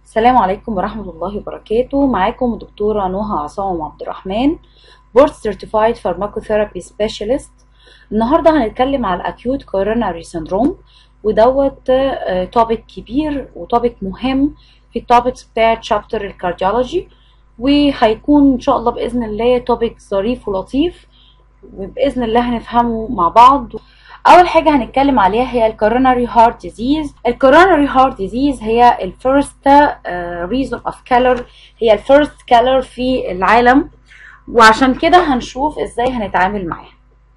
السلام عليكم ورحمة الله وبركاته معاكم دكتورة نهى عصام عبد الرحمن بورد سيرتيفايد فارماكوثيرابي سبيشالست النهاردة هنتكلم على الأكيوت كوروناري سيندروم ودوت توبيك كبير وتوبيك مهم في التوبكس بتاعت شابتر الكارديولوجي وهيكون إن شاء الله بإذن الله توبيك ظريف ولطيف وبإذن الله هنفهمه مع بعض اول حاجه هنتكلم عليها هي الكوروناري هارت ديزيز الكوروناري هارت ديزيز هي الفيرست ريزون اوف كالر هي الفيرست كالر في العالم وعشان كده هنشوف ازاي هنتعامل معاها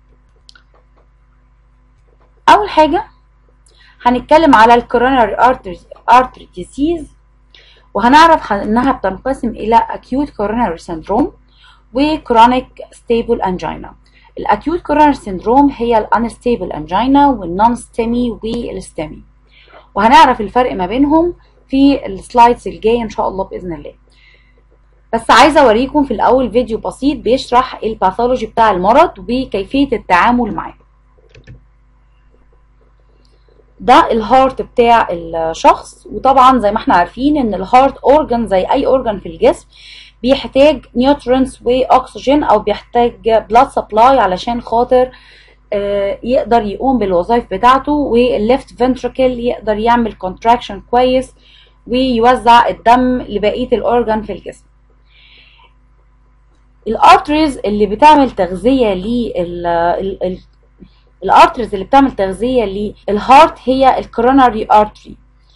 اول حاجه هنتكلم على الكوروناري ارتري ديزيز وهنعرف انها بتنقسم الى acute coronary syndrome وكرونيك ستيبل انجينا الاكيوت كورونر سيندروم هي الانستيبل انجينا والنون ستيمي والستيمي وهنعرف الفرق ما بينهم في السلايدز الجايه ان شاء الله باذن الله بس عايزه اوريكم في الاول فيديو بسيط بيشرح الباثولوجي بتاع المرض وكيفيه التعامل معاه ده الهارت بتاع الشخص وطبعا زي ما احنا عارفين ان الهارت اورجان زي اي اورجان في الجسم بيحتاج نيوترينز واكسجين او بيحتاج بلاد سبلاي علشان خاطر يقدر يقوم بالوظائف بتاعته والليفت فنتركل يقدر يعمل كونتراكشن كويس ويوزع الدم لبقيه الاورجان في الجسم الارتريز اللي بتعمل تغذيه لل الارتريز اللي بتعمل تغذيه للهارت هي الكوروناري ارتري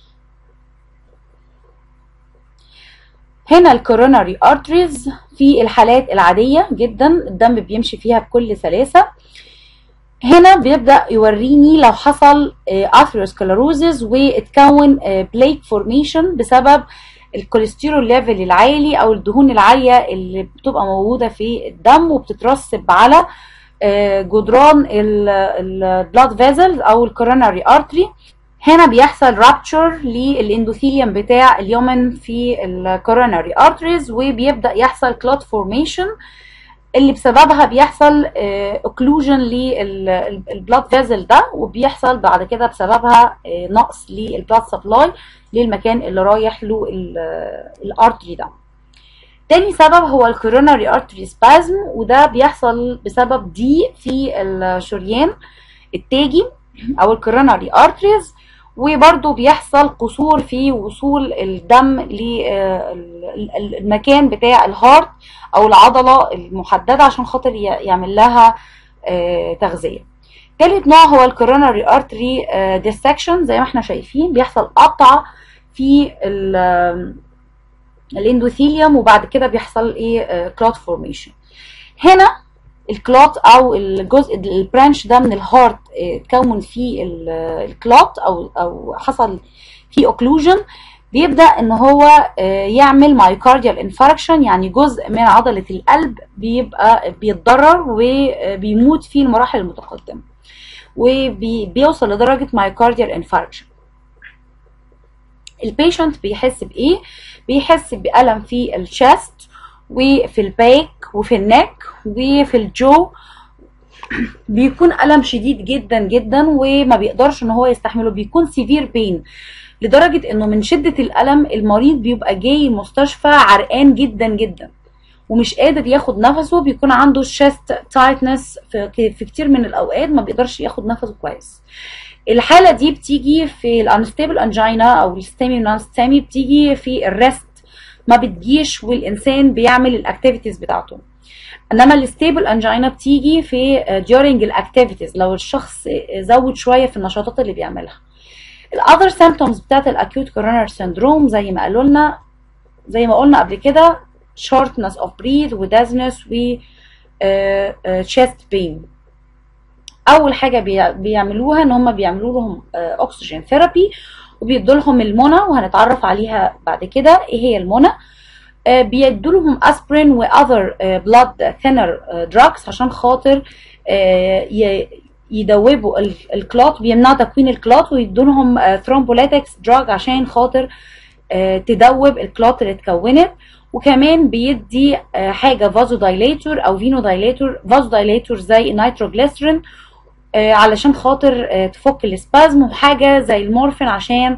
هنا الكوروناري ارتريز في الحالات العادية جدا الدم بيمشي فيها بكل سلاسة هنا بيبدأ يوريني لو حصل اثيروسكلروزز واتكون بليك فورميشن بسبب الكوليسترول ليفل العالي او الدهون العالية اللي بتبقى موجودة في الدم وبتترسب على جدران البلاد فيزلز او الكوروناري ارتري هنا بيحصل رابتشر للاندوثيليوم بتاع اليومن في الكوروناري ارتريز وبيبدا يحصل كلوت فورميشن اللي بسببها بيحصل اوكلوجن للبلاد فيزل ده وبيحصل بعد كده بسببها نقص للبلاد سبلاي للمكان اللي رايح له الارتري ده تاني سبب هو الكوروناري ارتري سبازم وده بيحصل بسبب ضيق في الشريان التاجي او الكوروناري ارتريز وبرده بيحصل قصور في وصول الدم للمكان بتاع الهارت او العضله المحدده عشان خاطر يعمل لها تغذيه تالت نوع هو الكوروناري ارتري ديسكشن زي ما احنا شايفين بيحصل قطع في الاندوثيليوم وبعد كده بيحصل ايه كلوت فورميشن هنا الكلوت او الجزء البرانش ده من الهارت اتكون فيه الكلوت او او حصل فيه اوكلوجن بيبدا ان هو يعمل مايوكارديال انفاركشن يعني جزء من عضله القلب بيبقى بيتضرر وبيموت في المراحل المتقدمه وبيوصل لدرجه مايوكارديال انفاركشن البيشنت بيحس بايه بيحس بالم في الشست وفي الباك وفي النك وفي الجو بيكون ألم شديد جدا جدا وما بيقدرش ان هو يستحمله بيكون سيفير بين لدرجة انه من شدة الألم المريض بيبقى جاي المستشفى عرقان جدا جدا ومش قادر ياخد نفسه بيكون عنده شيست تايتنس في, في كتير من الأوقات ما بيقدرش ياخد نفسه كويس الحالة دي بتيجي في الانستيبل انجينا او الستامي نانستامي بتيجي في الريست ما بتجيش والانسان بيعمل الاكتيفيتيز بتاعته انما الستيبل انجينا بتيجي في during الاكتيفيتيز لو الشخص زود شويه في النشاطات اللي بيعملها الاذر سيمبتومز بتاعت الاكيوت كورونر سيندروم زي ما قالوا لنا زي ما قلنا قبل كده shortness of breath ودازنس و chest pain اول حاجه بيعملوها ان هم بيعملوا لهم اكسجين ثيرابي وبيدوا لهم المنى وهنتعرف عليها بعد كده ايه هي المنى آه بيدوا لهم اسبرين واذر بلاد ثينر دراجز عشان خاطر آه يدوبوا الكلوت بيمنعوا تكوين الكلوت ويدوا لهم ثرومبوليتكس دراج عشان خاطر آه تدوب الكلوت اللي اتكونت وكمان بيدي حاجه فازو دايليتور او فينو دايليتور فازو دايليتور زي النيتروجليسرين علشان خاطر تفك السبازم وحاجه زي المورفين عشان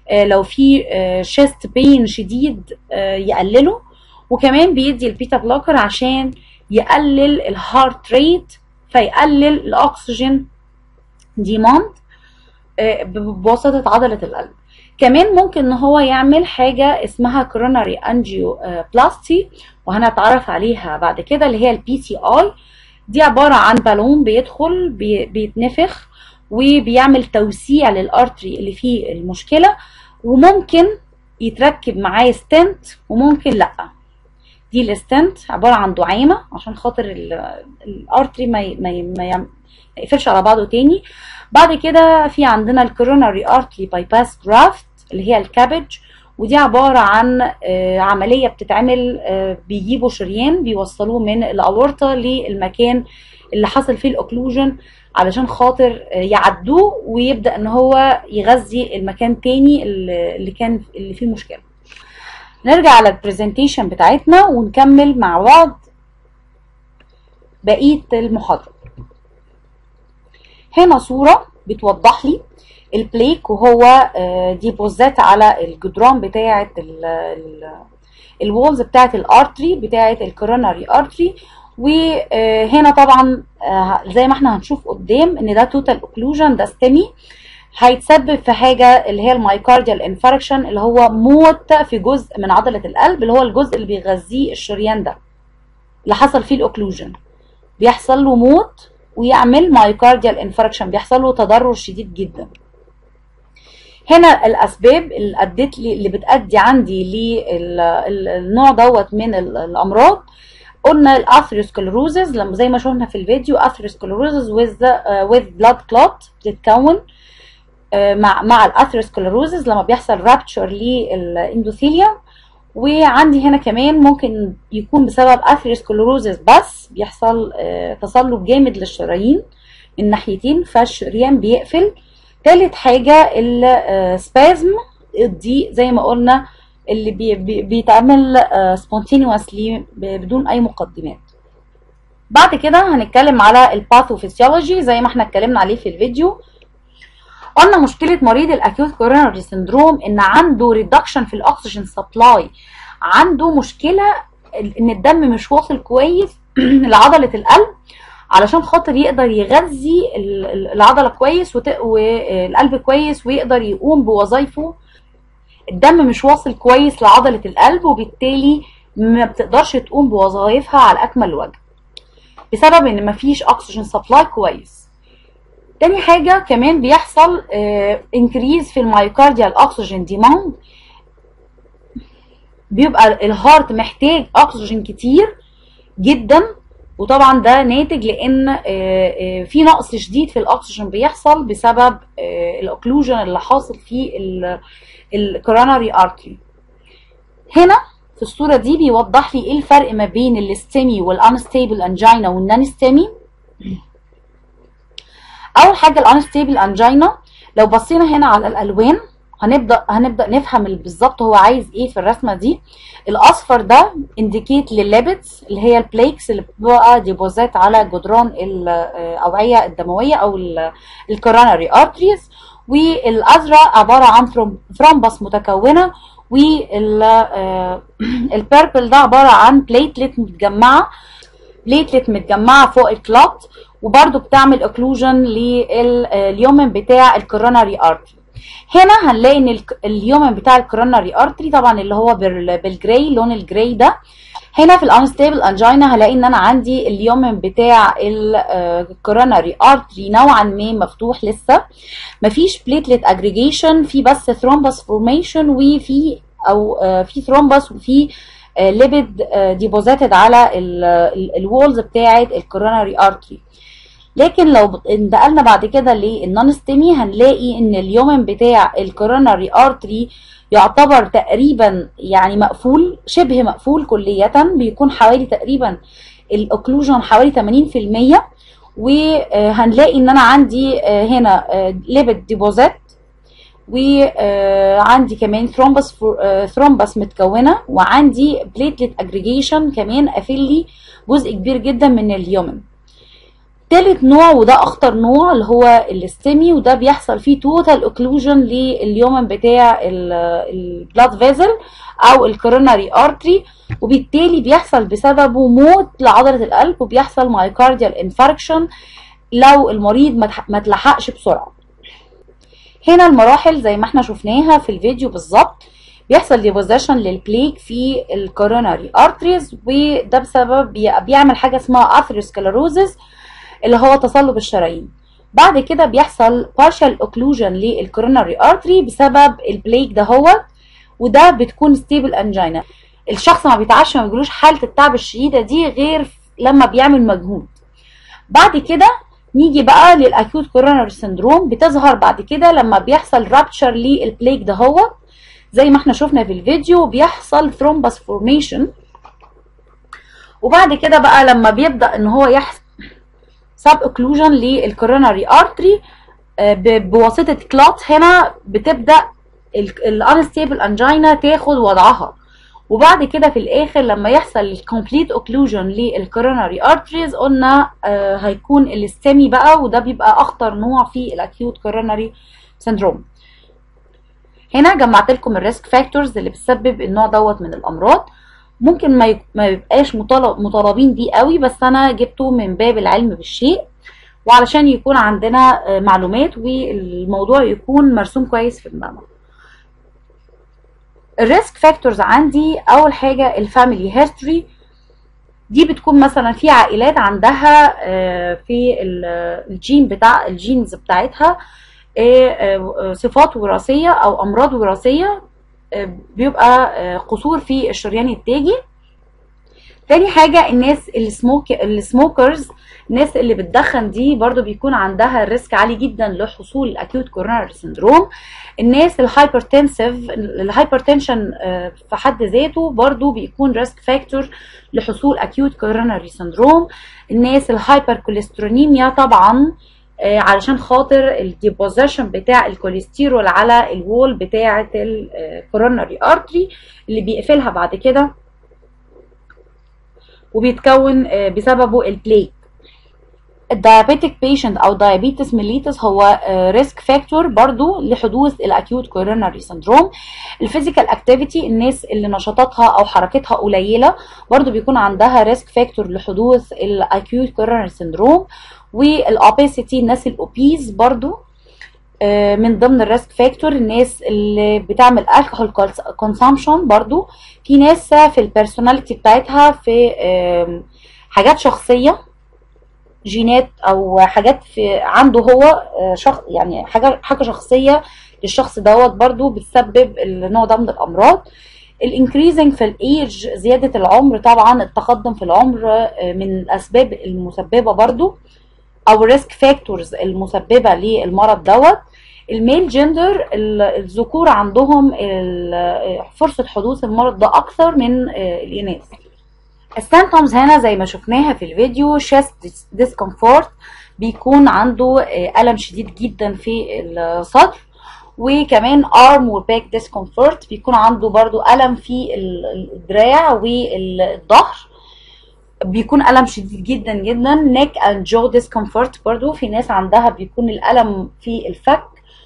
آه، لو في شيست بين شديد آه، يقلله وكمان بيدي البيتا بلوكر عشان يقلل الهارت ريت فيقلل الاكسجين ديماند آه، ب- بواسطه عضله القلب كمان ممكن ان هو يعمل حاجه اسمها كوروناري انجيو بلاستي وهنتعرف عليها بعد كده اللي هي البي سي اي دي عباره عن بالون بيدخل بي- بيتنفخ وبيعمل توسيع للارتري اللي فيه المشكله وممكن يتركب معاه ستنت وممكن لا دي الستنت عباره عن دعامه عشان خاطر ال- الارتري ما ي- ما ي- ما يعم- ما يقفلش على بعضه تاني بعد كده في عندنا الكوروناري ارتري باي باس جرافت اللي هي الكابج ودي عباره عن آه، عمليه بتتعمل آه، بيجيبوا شريان بيوصلوه من الاورطه للمكان اللي حصل فيه الاوكلوجن علشان خاطر آه، يعدوه ويبدا ان هو يغذي المكان تاني اللي اللي كان اللي فيه مشكله نرجع على البرزنتيشن بتاعتنا ونكمل مع بعض بقيه المحاضره هنا صوره بتوضح لي البليك وهو آه، ديبوزات على الجدران بتاعه الوولز بتاعه الارتري بتاعه الكوروناري ارتري وهنا طبعا آه، زي ما احنا هنشوف قدام ان ده توتال اوكلوجن ده ستيمي هيتسبب في حاجه اللي هي المايكارديال انفاركشن اللي هو موت في جزء من عضله القلب اللي هو الجزء اللي بيغذيه الشريان ده اللي حصل فيه الاوكلوجن بيحصل له موت ويعمل مايكارديال انفاركشن بيحصل له تضرر شديد جدا هنا الاسباب اللي ادت لي اللي بتادي عندي للنوع دوت من ال- الامراض قلنا الاثيروسكلروزز لما زي ما شفنا في الفيديو اثيروسكلروزز with uh, with blood clot بتتكون آه، مع مع الاثيروسكلروزز لما بيحصل رابتشر للاندوثيليوم وعندي هنا كمان ممكن يكون بسبب اثيروسكلروزز بس بيحصل آه، تصلب جامد للشرايين من ناحيتين فالشريان بيقفل تالت حاجة السبازم الضيق زي ما قلنا اللي بي بي بيتعمل سبونتينوسلي بدون اي مقدمات بعد كده هنتكلم على الباثوفيسيولوجي زي ما احنا اتكلمنا عليه في الفيديو قلنا مشكلة مريض الاكيوت كوروناري سندروم ان عنده ريدكشن في الاكسجين سبلاي عنده مشكلة ان الدم مش واصل كويس لعضلة القلب علشان خاطر يقدر يغذي ال- ال- العضلة كويس وت- والقلب كويس ويقدر يقوم بوظائفه الدم مش واصل كويس لعضلة القلب وبالتالي ما بتقدرش تقوم بوظائفها على أكمل وجه بسبب ان مفيش اكسجين سبلاي كويس تاني حاجة كمان بيحصل انكريز في المايوكارديال اكسجين ديماند بيبقى الهارت محتاج اكسجين كتير جدا وطبعا ده ناتج لان آه، آه، في نقص شديد في الاكسجين بيحصل بسبب الاوكلوجن اللي حاصل في الكوروناري ارتري هنا في الصورة دي بيوضح لي ايه الفرق ما بين الاستيمي والانستيبل انجينا والنانستيمي اول حاجة الانستيبل انجينا لو بصينا هنا على الالوان هنبدا هنبدا نفهم بالظبط هو عايز ايه في الرسمه دي الاصفر ده انديكيت للليبيدز اللي هي البليكس اللي بتبقى ديبوزات على جدران الاوعيه الدمويه او الكوروناري ارتريز والازرق عباره عن ثرومبس متكونه والبيربل ده عباره عن بليتلت متجمعه بليتلت متجمعه فوق الكلوت وبرده بتعمل اوكلوجن لليومن بتاع الكوروناري ارتري هنا هنلاقي ان اليومن بتاع الكوروناري ارتري طبعا اللي هو بالجراي لون الجراي ده هنا في الانستيبل انجينا هلاقي ان انا عندي اليومن بتاع الكوروناري ارتري نوعا ما مفتوح لسه مفيش بليتلت اجريجيشن في بس ثرومبس فورميشن وفي او في ثرومبس وفي ليبيد ديبوزيتد على الوولز بتاعه الكوروناري ارتري لكن لو انتقلنا بعد كده للنونستيمي هنلاقي ان اليومن بتاع الكوروناري ارتري يعتبر تقريبا يعني مقفول شبه مقفول كلية بيكون حوالي تقريبا الاوكلوجن حوالي 80% وهنلاقي ان انا عندي هنا ليبيد ديبوزيت وعندي كمان ثرومبس ثرومبس متكونه وعندي بليتلت اجريجيشن كمان قافل لي جزء كبير جدا من اليومن تالت نوع وده اخطر نوع اللي هو الاستمي وده بيحصل فيه توتال اوكلوجن لليومن بتاع البلاد فيزل او الكوروناري ارتري وبالتالي بيحصل بسببه موت لعضله القلب وبيحصل مايكارديال انفاركشن لو المريض ما تلحقش بسرعه هنا المراحل زي ما احنا شفناها في الفيديو بالظبط بيحصل ديبوزيشن للبليك في الكوروناري ارتريز وده بسبب بيعمل حاجه اسمها اثيروسكلروزس اللي هو تصلب الشرايين بعد كده بيحصل partial occlusion للكوروناري ارتري بسبب البليك ده هو وده بتكون ستيبل انجينا الشخص ما بيتعبش ما بيجيلوش حاله التعب الشديده دي غير لما بيعمل مجهود بعد كده نيجي بقى للاكيوت كوروناري سندروم بتظهر بعد كده لما بيحصل رابتشر للبليك ده هو زي ما احنا شفنا في الفيديو بيحصل ثرومبس فورميشن وبعد كده بقى لما بيبدا ان هو يحصل سب اوكلوجن للكوروناري ارتري بواسطه كلوت هنا بتبدا الانستيبل انجينا تاخد وضعها وبعد كده في الاخر لما يحصل الكومبليت اوكلوجن للكوروناري ارتريز قلنا آه هيكون الاستمي بقى وده بيبقى اخطر نوع في الاكيوت كوروناري سندروم هنا جمعت لكم الريسك فاكتورز اللي بتسبب النوع دوت من الامراض ممكن ما ما يبقاش مطالب مطالبين بيه قوي بس انا جبته من باب العلم بالشيء وعلشان يكون عندنا معلومات والموضوع يكون مرسوم كويس في دماغنا الريسك فاكتورز عندي اول حاجه الفاميلي هيستوري دي بتكون مثلا في عائلات عندها في الجين بتاع الجينز بتاعتها صفات وراثيه او امراض وراثيه بيبقى قصور في الشريان التاجي تاني حاجة الناس السموك السموكرز الناس اللي بتدخن دي برضو بيكون عندها ريسك عالي جدا لحصول الاكيوت كوروناري سندروم الناس الهايبرتنسيف الهايبرتنشن في حد ذاته برضو بيكون ريسك فاكتور لحصول اكيوت كوروناري سندروم الناس الهايبر كوليسترونيميا طبعا علشان خاطر الديبوزيشن بتاع الكوليسترول على الوول بتاعه الكوروناري ارتري اللي بيقفلها بعد كده وبيتكون بسببه البليك الدايابيتك بيشنت او دايابيتس ميليتس هو ريسك فاكتور برضو لحدوث الاكيوت كوروناري سندروم الفيزيكال اكتيفيتي الناس اللي نشاطاتها او حركتها قليله برضو بيكون عندها ريسك فاكتور لحدوث الاكيوت كوروناري سندروم والابيسيتي الناس الاوبيز برضو من ضمن الريسك فاكتور الناس اللي بتعمل الكحول كونسامشن برضو في ناس في البيرسوناليتي بتاعتها في حاجات شخصيه جينات او حاجات في عنده هو شخص يعني حاجه حاجه شخصيه للشخص دوت برضو بتسبب النوع ده من الامراض الانكريزنج في الايج زياده العمر طبعا التقدم في العمر من الاسباب المسببه برضو او ريسك فاكتورز المسببه للمرض دوت الميل جندر الذكور عندهم فرصه حدوث المرض ده اكثر من الاناث السيمتومز هنا زي ما شفناها في الفيديو شيست ديسكomfort بيكون عنده الم شديد جدا في الصدر وكمان arm وباك discomfort بيكون عنده برضو الم في الدراع والظهر بيكون الم شديد جدا جدا neck and jaw discomfort برضو في ناس عندها بيكون الالم في الفك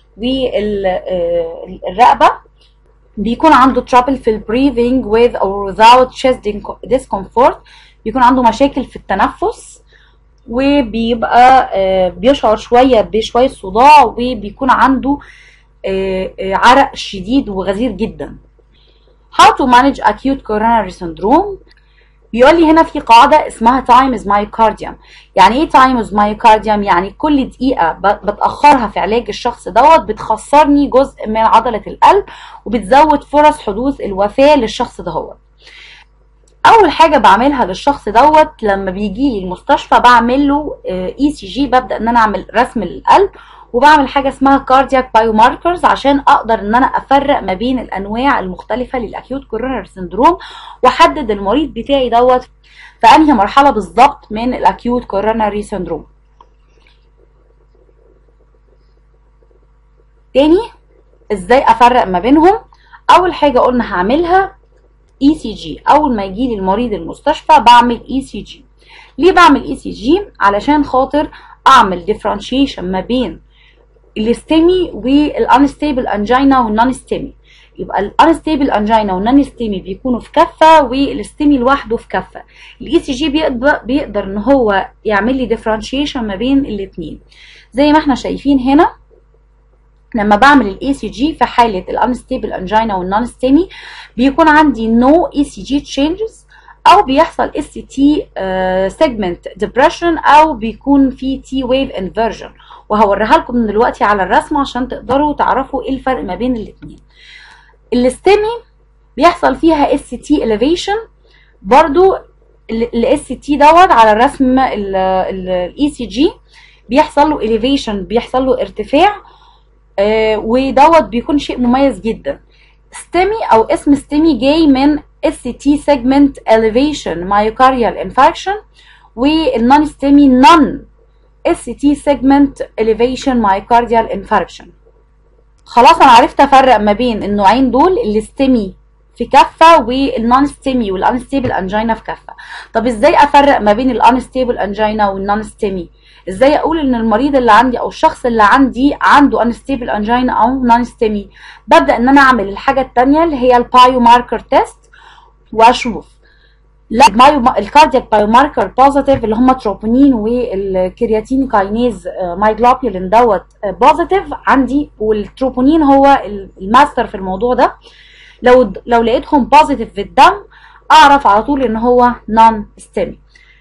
والرقبه بيكون عنده trouble في breathing with or without chest discomfort بيكون عنده مشاكل في التنفس وبيبقى بيشعر شويه بشويه صداع وبيكون عنده عرق شديد وغزير جدا how to manage acute coronary syndrome بيقول لي هنا في قاعده اسمها time is myocardium يعني ايه time is myocardium يعني كل دقيقه بتاخرها في علاج الشخص دوت بتخسرني جزء من عضله القلب وبتزود فرص حدوث الوفاه للشخص دهوت اول حاجه بعملها للشخص دوت لما بيجي لي المستشفى بعمل له اي سي جي ببدا ان انا اعمل رسم للقلب وبعمل حاجه اسمها كاردياك بايو ماركرز عشان اقدر ان انا افرق ما بين الانواع المختلفه للاكيوت كوروناري سندروم واحدد المريض بتاعي دوت في انهي مرحله بالظبط من الاكيوت كوروناري سندروم تاني ازاي افرق ما بينهم اول حاجه قلنا هعملها اي سي جي اول ما يجي لي المريض المستشفى بعمل اي سي جي ليه بعمل اي سي جي علشان خاطر اعمل ديفرنشيشن ما بين الاستيمي والانستيبل انجينا والنون ستيمي يبقى الانستيبل انجينا والنون ستيمي بيكونوا في كفه والاستيمي لوحده في كفه الاي سي جي بيقدر بيقدر ان هو يعمل لي ديفرنشيشن ما بين الاثنين زي ما احنا شايفين هنا لما بعمل الاي سي جي في حاله الانستيبل انجينا والنون ستيمي بيكون عندي نو اي سي جي تشينجز او بيحصل اس تي سيجمنت ديبريشن او بيكون في تي ويف انفرجن وهوريها لكم دلوقتي على الرسمه عشان تقدروا تعرفوا ايه الفرق ما بين الاثنين الاستيمي بيحصل فيها اس تي اليفيشن برضو الاس تي دوت على الرسم الاي سي جي بيحصل له اليفيشن بيحصل له ارتفاع آه ودوت بيكون شيء مميز جدا ستيمي او اسم ستيمي جاي من اس تي سيجمنت elevation myocardial infarction والنون ستيمي نون اس تي سيجمنت elevation myocardial infarction خلاص انا عرفت افرق ما بين النوعين دول الاستيمي في كفه والنون ستيمي والانستيبل انجينا في كفه طب ازاي افرق ما بين الانستيبل انجينا والنون ستيمي ازاي اقول ان المريض اللي عندي او الشخص اللي عندي عنده انستيبل انجينا او نون ستيمي ببدا ان انا اعمل الحاجه الثانيه اللي هي البايو ماركر تيست واشوف لا المايو الكاردياك بايو ماركر بوزيتيف اللي هم تروبونين والكرياتين كاينيز مايجلوبيولين دوت بوزيتيف عندي والتروبونين هو الماستر في الموضوع ده لو لو لقيتهم بوزيتيف في الدم اعرف على طول ان هو نون ستيمي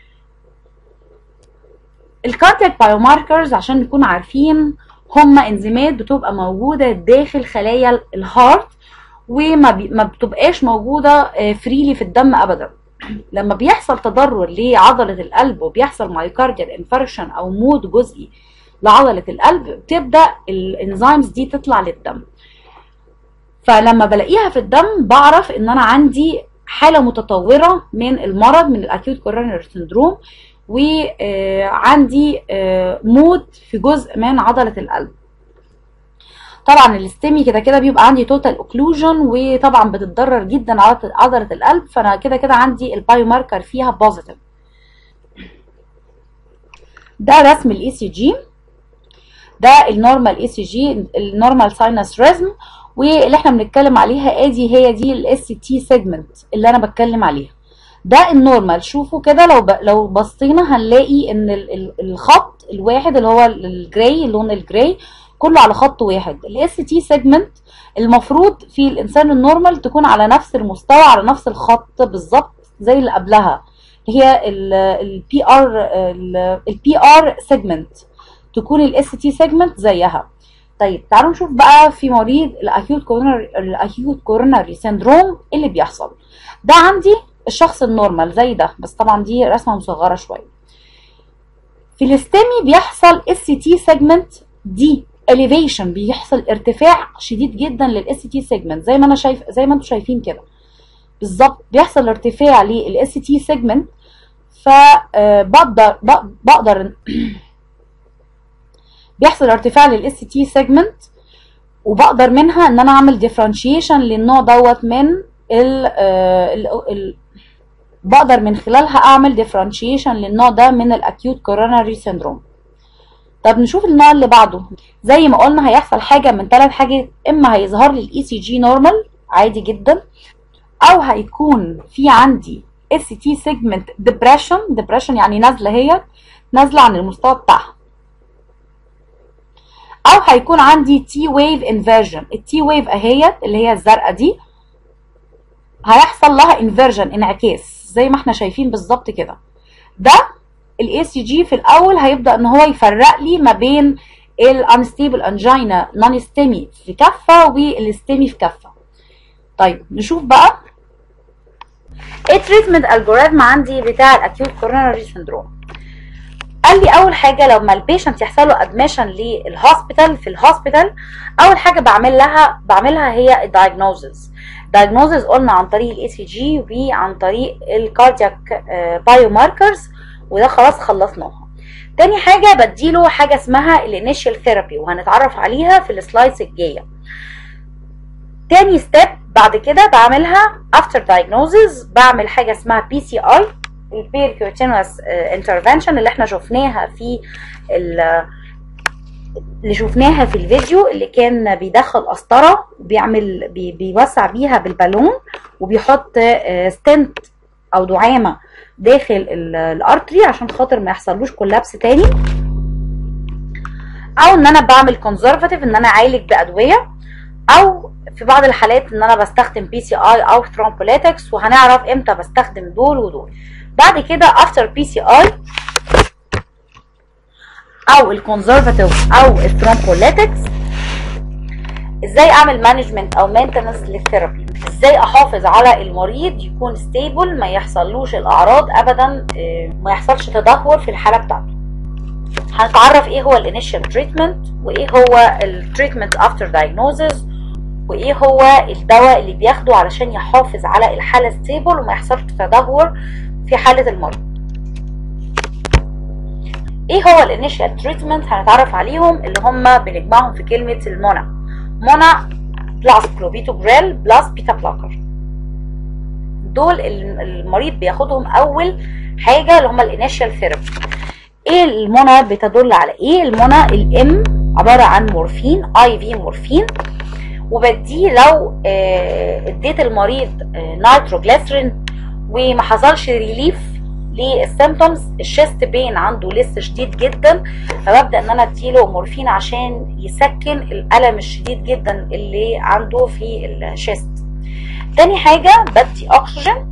الكاردياك بايو ماركرز عشان نكون عارفين هم انزيمات بتبقى موجوده داخل خلايا الهارت وما بي ما بتبقاش موجوده فريلي في الدم ابدا لما بيحصل تضرر لعضله القلب وبيحصل مايوكارديال انفاركشن او موت جزئي لعضله القلب بتبدا الانزيمز دي تطلع للدم فلما بلاقيها في الدم بعرف ان انا عندي حاله متطوره من المرض من الاكيوت كورونري سندروم وعندي موت في جزء من عضله القلب طبعا الاستمي كده كده بيبقى عندي توتال اوكلوجن وطبعا بتتضرر جدا عضله القلب فانا كده كده عندي البايو ماركر فيها بوزيتيف ده رسم الاي سي جي ده النورمال اي سي جي النورمال ساينس ريزم واللي احنا بنتكلم عليها ادي هي دي الاس تي سيجمنت اللي انا بتكلم عليها ده النورمال شوفوا كده لو ب... لو بصينا هنلاقي ان ال... ال... الخط الواحد اللي هو الجراي اللون الجراي كله على خط واحد الاس تي سيجمنت المفروض في الانسان النورمال تكون على نفس المستوى على نفس الخط بالظبط زي اللي قبلها هي البي ار البي ار سيجمنت تكون الاس تي سيجمنت زيها طيب تعالوا نشوف بقى في مريض الاكيوت كورونري الاكيوت كورونري سيندروم ايه اللي بيحصل ده عندي الشخص النورمال زي ده بس طبعا دي رسمه مصغره شويه في الاستمي بيحصل اس تي سيجمنت دي elevation بيحصل ارتفاع شديد جدا للاس تي سيجمنت زي ما انا شايف زي ما انتم شايفين كده بالظبط بيحصل ارتفاع للاس تي سيجمنت فبقدر بقدر بيحصل ارتفاع للاس تي سيجمنت وبقدر منها ان انا اعمل ديفرنشيشن للنوع دوت من ال ال بقدر من خلالها اعمل ديفرنشيشن للنوع ده من الاكيوت كوروناري سيندروم طب نشوف النوع اللي بعده زي ما قلنا هيحصل حاجه من ثلاث حاجات اما هيظهر لي الاي سي جي نورمال عادي جدا او هيكون في عندي اس تي سيجمنت ديبريشن ديبريشن يعني نازله هي نازله عن المستوى بتاعها او هيكون عندي تي ويف انفيرجن التي ويف اهيت اللي هي الزرقاء دي هيحصل لها انفيرجن انعكاس زي ما احنا شايفين بالظبط كده ده الاي سي جي في الاول هيبدا ان هو يفرق لي ما بين الانستيبل انجينا نون ستيمي في كفه والاستيمي في كفه طيب نشوف بقى ايه التريتمنت الجوريزم عندي بتاع الاكيوت كوروناري سندروم قال لي اول حاجه لما البيشنت يحصل له ادميشن للهوسبيتال في الهوسبيتال اول حاجه بعمل لها بعملها هي الدايجنوزز دايجنوزز قلنا عن طريق الاي سي جي وعن طريق الكاردياك بايو ماركرز وده خلاص خلصناها تاني حاجة بديله حاجة اسمها الانيشال ثيرابي وهنتعرف عليها في السلايدز الجاية تاني ستيب بعد كده بعملها after diagnosis بعمل حاجة اسمها بي سي اي البيركوتينوس انترفنشن اللي احنا شفناها في اللي شفناها في الفيديو اللي كان بيدخل قسطره وبيعمل بي بيوسع بيها بالبالون وبيحط ستنت او دعامه داخل الارتري عشان خاطر ما يحصلوش كولابس تاني او ان انا بعمل كونزرفاتيف ان انا اعالج بادويه او في بعض الحالات ان انا بستخدم بي سي اي او ثرومبوليتكس وهنعرف امتى بستخدم دول ودول بعد كده افتر بي سي اي او الكونزرفاتيف او الثرومبوليتكس ازاي اعمل مانجمنت او مينتنس للثيرابي ازاي احافظ على المريض يكون ستيبل ما يحصلوش الاعراض ابدا ما يحصلش تدهور في الحاله بتاعته هنتعرف ايه هو الانيشال تريتمنت وايه هو التريتمنت افتر دايجنوزز وايه هو الدواء اللي بياخده علشان يحافظ على الحاله ستيبل وما يحصلش تدهور في حاله المريض ايه هو الانيشال تريتمنت هنتعرف عليهم اللي هم بنجمعهم في كلمه المونع مونا بلس كلوبيتوجريل بلس بيتا بلاكر دول المريض بياخدهم اول حاجه اللي هم الانيشال ثيرابي ايه المونة بتدل على ايه المونة الام عبارة عن مورفين اي في مورفين وبديه لو اديت المريض نايتروجليسرين وما حصلش ريليف للسيمتومز الشيست بين عنده لسه شديد جدا فببدا ان انا اديله مورفين عشان يسكن الالم الشديد جدا اللي عنده في الشيست تاني حاجه بدي اكسجين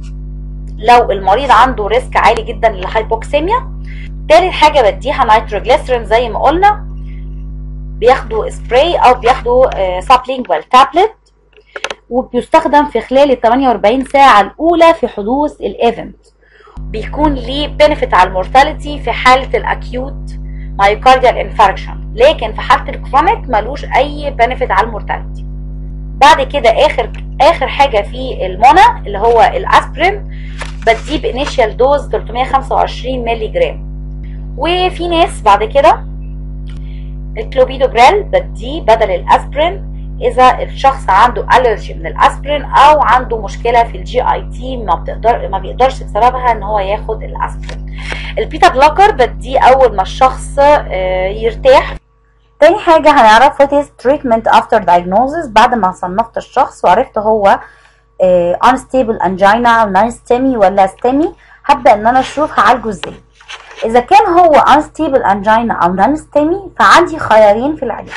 لو المريض عنده ريسك عالي جدا للهايبوكسيميا تالت حاجه بديها نيتروجليسرين زي ما قلنا بياخدوا سبراي او بياخدوا سابلينجوال تابلت وبيستخدم في خلال ال 48 ساعه الاولى في حدوث الايفنت بيكون ليه بنفيت على المورتاليتي في حاله الاكيوت مايوكارديال انفاركشن لكن في حاله الكرونيك ملوش اي بنفيت على المورتاليتي بعد كده اخر اخر حاجه في المونة اللي هو الاسبرين بديه بانيشال دوز 325 مللي جرام وفي ناس بعد كده الكلوبيدوجريل بديه بدل الاسبرين اذا الشخص عنده الرجي من الاسبرين او عنده مشكله في الجي اي تي ما بتقدر ما بيقدرش بسببها ان هو ياخد الاسبرين البيتا بلوكر بديه اول ما الشخص يرتاح تاني حاجة هنعرف what is treatment after diagnosis بعد ما صنفت الشخص وعرفت هو uh, unstable angina أو non STEMI ولا STEMI هبدأ إن أنا أشوف هعالجه إزاي. إذا كان هو unstable angina أو non STEMI فعندي خيارين في العلاج.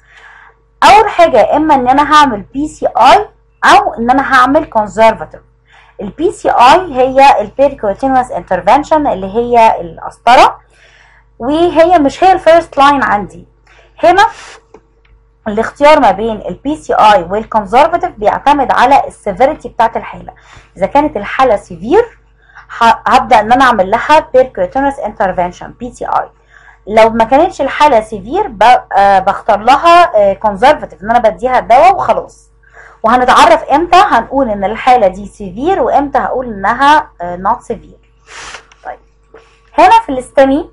أول حاجة إما إن أنا هعمل PCI أو إن أنا هعمل conservative. البي سي اي هي البيركوتينوس انترفنشن اللي هي القسطره وهي مش هي الفيرست لاين عندي هنا الاختيار ما بين البي سي اي والكونزرفاتيف بيعتمد على السيفيريتي بتاعت الحاله اذا كانت الحاله سيفير هبدا ان انا اعمل لها بيركوتينوس انترفنشن بي سي اي لو ما كانتش الحاله سيفير بختار لها كونزرفاتيف ان انا بديها الدواء وخلاص وهنتعرف امتى هنقول ان الحاله دي سيفير وامتى هقول انها نوت سيفير طيب هنا في الاستمي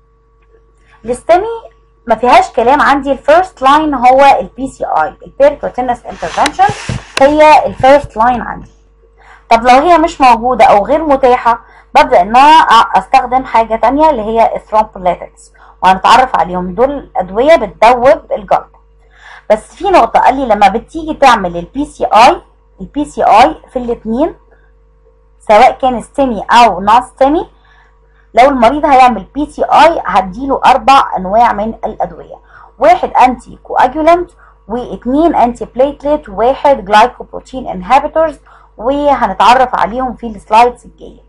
الاستمي ما فيهاش كلام عندي الفيرست لاين هو البي سي اي البيركوتينس انترفنشن هي الفيرست لاين عندي طب لو هي مش موجوده او غير متاحه ببدا ان انا استخدم حاجه تانية اللي هي الثرومبوليتكس وهنتعرف عليهم دول ادويه بتدوب الجلد بس في نقطه قال لي لما بتيجي تعمل البي سي اي البي سي اي في الاثنين سواء كان ستيمي او نون ستيمي لو المريض هيعمل بي سي اي هديله اربع انواع من الادويه واحد انتي كواجولانت واثنين انتي بليتلت وواحد جلايكوبروتين انهبيتورز وهنتعرف عليهم في السلايدز الجايه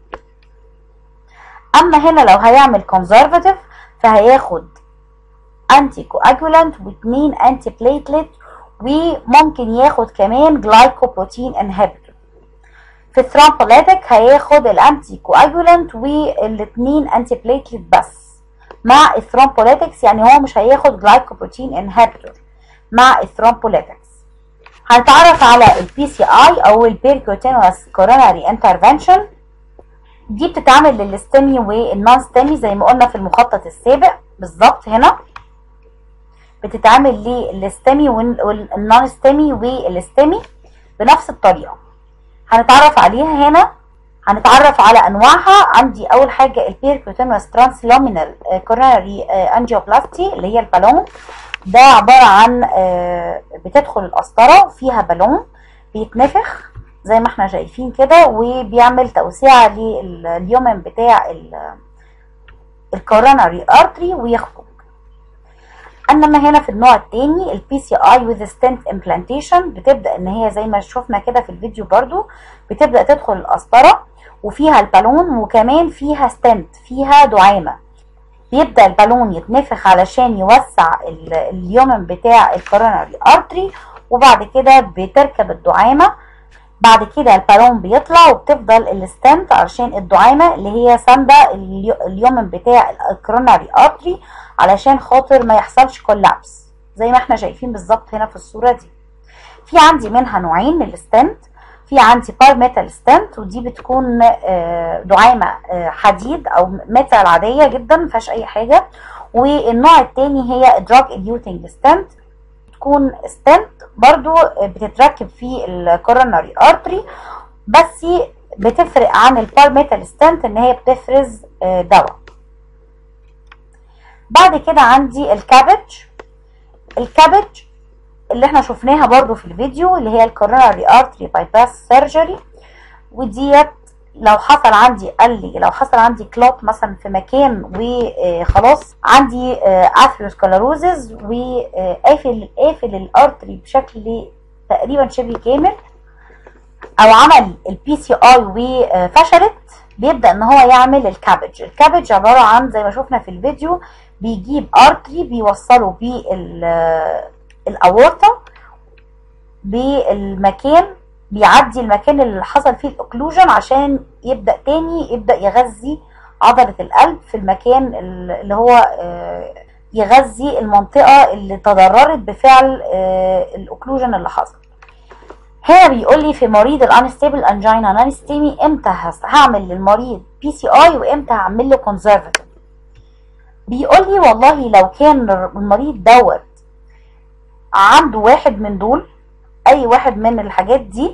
اما هنا لو هيعمل كونزرفاتيف فهياخد انتي كواجولانت واثنين انتي بليتلت وممكن ياخد كمان جلايكوبروتين انهبيتور في الثرامبوليتك هياخد الانتي كواجولانت والاثنين انتي بليتلت بس مع الثرومبوليتكس يعني هو مش هياخد جلايكوبروتين انهبيتور مع الثرومبوليتكس هنتعرف على البي سي اي او البيركوتينوس كوروناري انترفنشن دي بتتعمل للستيمي والنون ستيمي زي ما قلنا في المخطط السابق بالظبط هنا بتتعمل للستيمي والنون ستيمي والستيمي بنفس الطريقه هنتعرف عليها هنا هنتعرف على انواعها عندي اول حاجه البيركوتينوس ترانسلومينال كوروناري انجيوبلاستي اللي هي البالون ده عباره عن آه، بتدخل القسطره فيها بالون بيتنفخ زي ما احنا شايفين كده وبيعمل توسيع لليومن بتاع الكوروناري ارتري ويخرج انما هنا في النوع الثاني البي سي اي وذ ستنت امبلانتيشن بتبدا ان هي زي ما شفنا كده في الفيديو برضو بتبدا تدخل القسطره وفيها البالون وكمان فيها ستنت فيها دعامه بيبدا البالون يتنفخ علشان يوسع ال- اليومن بتاع الكوروناري ارتري وبعد كده بتركب الدعامه بعد كده البالون بيطلع وبتفضل الستنت علشان الدعامه اللي هي سانده اليو- اليومن بتاع الكوروناري ارتري علشان خاطر ما يحصلش كولابس زي ما احنا شايفين بالظبط هنا في الصوره دي في عندي منها نوعين من الستنت في عندي بار ميتال ستنت ودي بتكون آه، دعامه آه، حديد او ميتال عاديه جدا ما فيهاش اي حاجه والنوع الثاني هي دراج اليوتنج ستنت تكون ستنت برضو بتتركب في الكوروناري ارتري بس بتفرق عن البار ميتال ستنت ان هي بتفرز آه، دواء بعد كده عندي الكابج الكابج اللي احنا شفناها برضو في الفيديو اللي هي الكوروناري ارتري باي باس سيرجري وديت لو حصل عندي قال لي لو حصل عندي كلوت مثلا في مكان وخلاص عندي اثيروسكلروزز وقافل قافل الارتري بشكل تقريبا شبه كامل او عمل البي سي اي وفشلت بيبدا ان هو يعمل الكابج الكابج عباره عن زي ما شفنا في الفيديو بيجيب ارتري بيوصله بالاورطه بالمكان بيعدي المكان اللي حصل فيه الاوكلوجن عشان يبدا تاني يبدا يغذي عضله القلب في المكان اللي هو آه، يغذي المنطقه اللي تضررت بفعل آه، الاوكلوجن اللي حصل هنا بيقول لي في مريض الانستيبل انجينا نانستيمي امتى هس- هعمل للمريض بي سي اي وامتى هعمل له كونزرفاتيف بيقول لي والله لو كان المريض دوت عنده واحد من دول اي واحد من الحاجات دي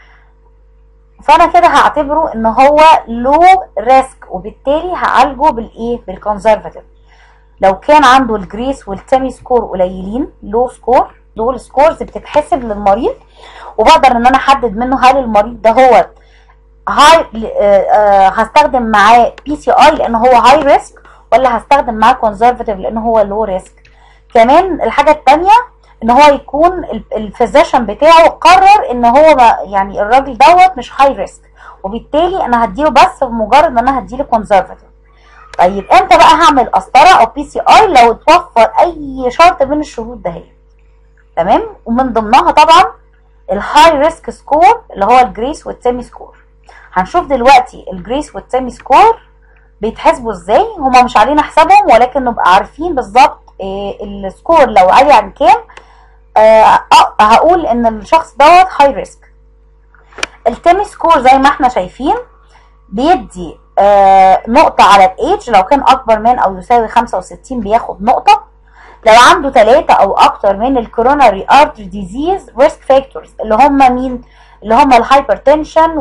فانا كده هعتبره ان هو لو ريسك وبالتالي هعالجه بالايه بالكونزرفاتيف لو كان عنده الجريس والتيمي سكور قليلين لو سكور دول سكورز بتتحسب للمريض وبقدر ان انا احدد منه هل المريض ده هو هاي هستخدم معاه بي سي اي لان هو هاي ريسك ولا هستخدم معاه كونزرفاتيف لان هو لو ريسك كمان الحاجه الثانيه ان هو يكون الفيزيشن بتاعه قرر ان هو ما يعني الراجل دوت مش هاي ريسك وبالتالي انا هديله بس بمجرد ان انا هديله كونزرفاتيف طيب امتى بقى هعمل قسطره او بي سي اي لو اتوفر اي شرط من الشروط ده هي تمام ومن ضمنها طبعا الهاي ريسك سكور اللي هو الجريس والتيمي سكور هنشوف دلوقتي الجريس والتيمي سكور بيتحسبوا ازاي هما مش علينا حسابهم ولكن نبقى عارفين بالظبط إيه السكور لو عالي عن كام آه هقول ان الشخص دوت هاي ريسك التيمي سكور زي ما احنا شايفين بيدي آه نقطة على الايدج لو كان اكبر من او يساوي 65 بياخد نقطة لو عنده ثلاثة او اكتر من الكوروناري ارتري ديزيز ريسك فاكتورز اللي هم مين اللي هم الهايبرتنشن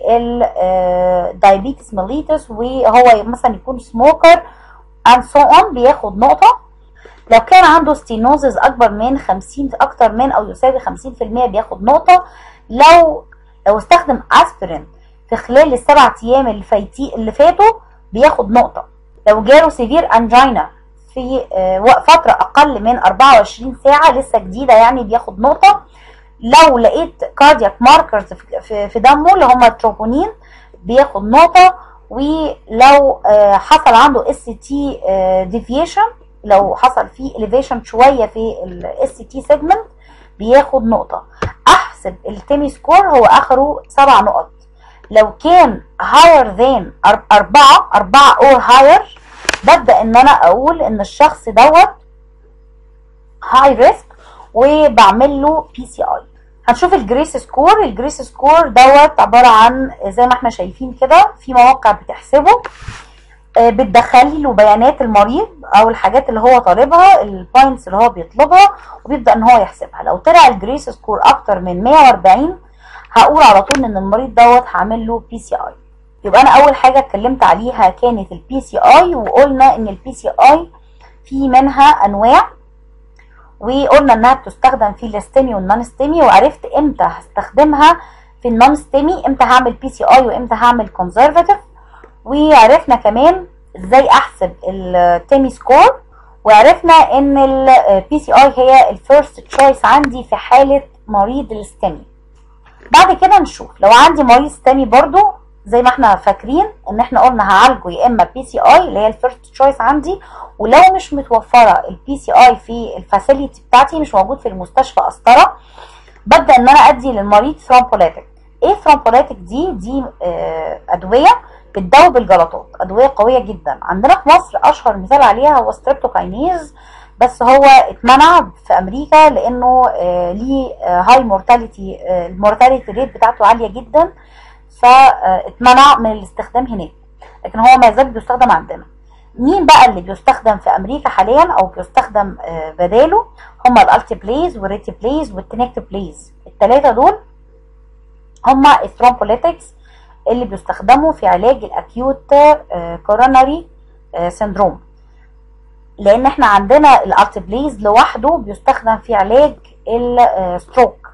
والدايابيتس ميليتس وهو مثلا يكون سموكر and so on بياخد نقطة لو كان عنده ستينوزز اكبر من 50 اكتر من او يساوي 50% بياخد نقطة لو لو استخدم اسبرين في خلال السبع ايام اللي فايتي اللي فاتوا بياخد نقطة لو جاله سيفير انجينا في فترة اقل من 24 ساعة لسه جديدة يعني بياخد نقطة لو لقيت كاردياك ماركرز في دمه اللي هم التروبونين بياخد نقطة ولو حصل عنده اس تي ديفيشن لو حصل فيه elevation شوية في الاس تي سيجمنت بياخد نقطة احسب التيمي سكور هو اخره سبع نقط لو كان higher than أربعة أربعة or higher ببدأ إن أنا أقول إن الشخص دوت high risk وبعمل له بي سي اي هنشوف الجريس سكور الجريس سكور دوت عبارة عن زي ما احنا شايفين كده في مواقع بتحسبه بتدخلي له بيانات المريض او الحاجات اللي هو طالبها البوينتس اللي هو بيطلبها وبيبدا ان هو يحسبها لو طلع الجريس سكور اكتر من 140 هقول على طول ان المريض دوت هعمل له بي سي اي يبقى انا اول حاجه اتكلمت عليها كانت البي سي اي وقلنا ان البي سي اي في منها انواع وقلنا انها بتستخدم في الاستيمي والنون ستيمي وعرفت امتى هستخدمها في النون ستيمي امتى هعمل بي سي اي وامتى هعمل كونزرفاتيف وعرفنا كمان ازاي احسب التيمي سكور وعرفنا ان البي سي اي هي الفيرست تشويس عندي في حاله مريض الاستيمي بعد كده نشوف لو عندي مريض ستامي برضو زي ما احنا فاكرين ان احنا قلنا هعالجه يا اما بي سي اي اللي هي الفيرست تشويس عندي ولو مش متوفره البي سي اي في الفاسيلتي بتاعتي مش موجود في المستشفى قسطره ببدا ان انا ادي للمريض ثرومبوليتك ايه ثرومبوليتك دي دي اه ادويه بتدوب الجلطات ادويه قويه جدا عندنا في مصر اشهر مثال عليها هو ستريبتوكاينيز بس هو اتمنع في امريكا لانه آه ليه هاي مورتاليتي المورتاليتي ريت بتاعته عاليه جدا فاتمنع من الاستخدام هناك لكن هو ما زال بيستخدم عندنا مين بقى اللي بيستخدم في امريكا حاليا او بيستخدم آه بداله هما الالتي بليز والريتي بليز والتنكت بليز الثلاثه دول هما الثرومبوليتكس اللي بيستخدموا في علاج الاكيوت آه كوروناري سندروم لان احنا عندنا الارتبليز لوحده بيستخدم في علاج الستروك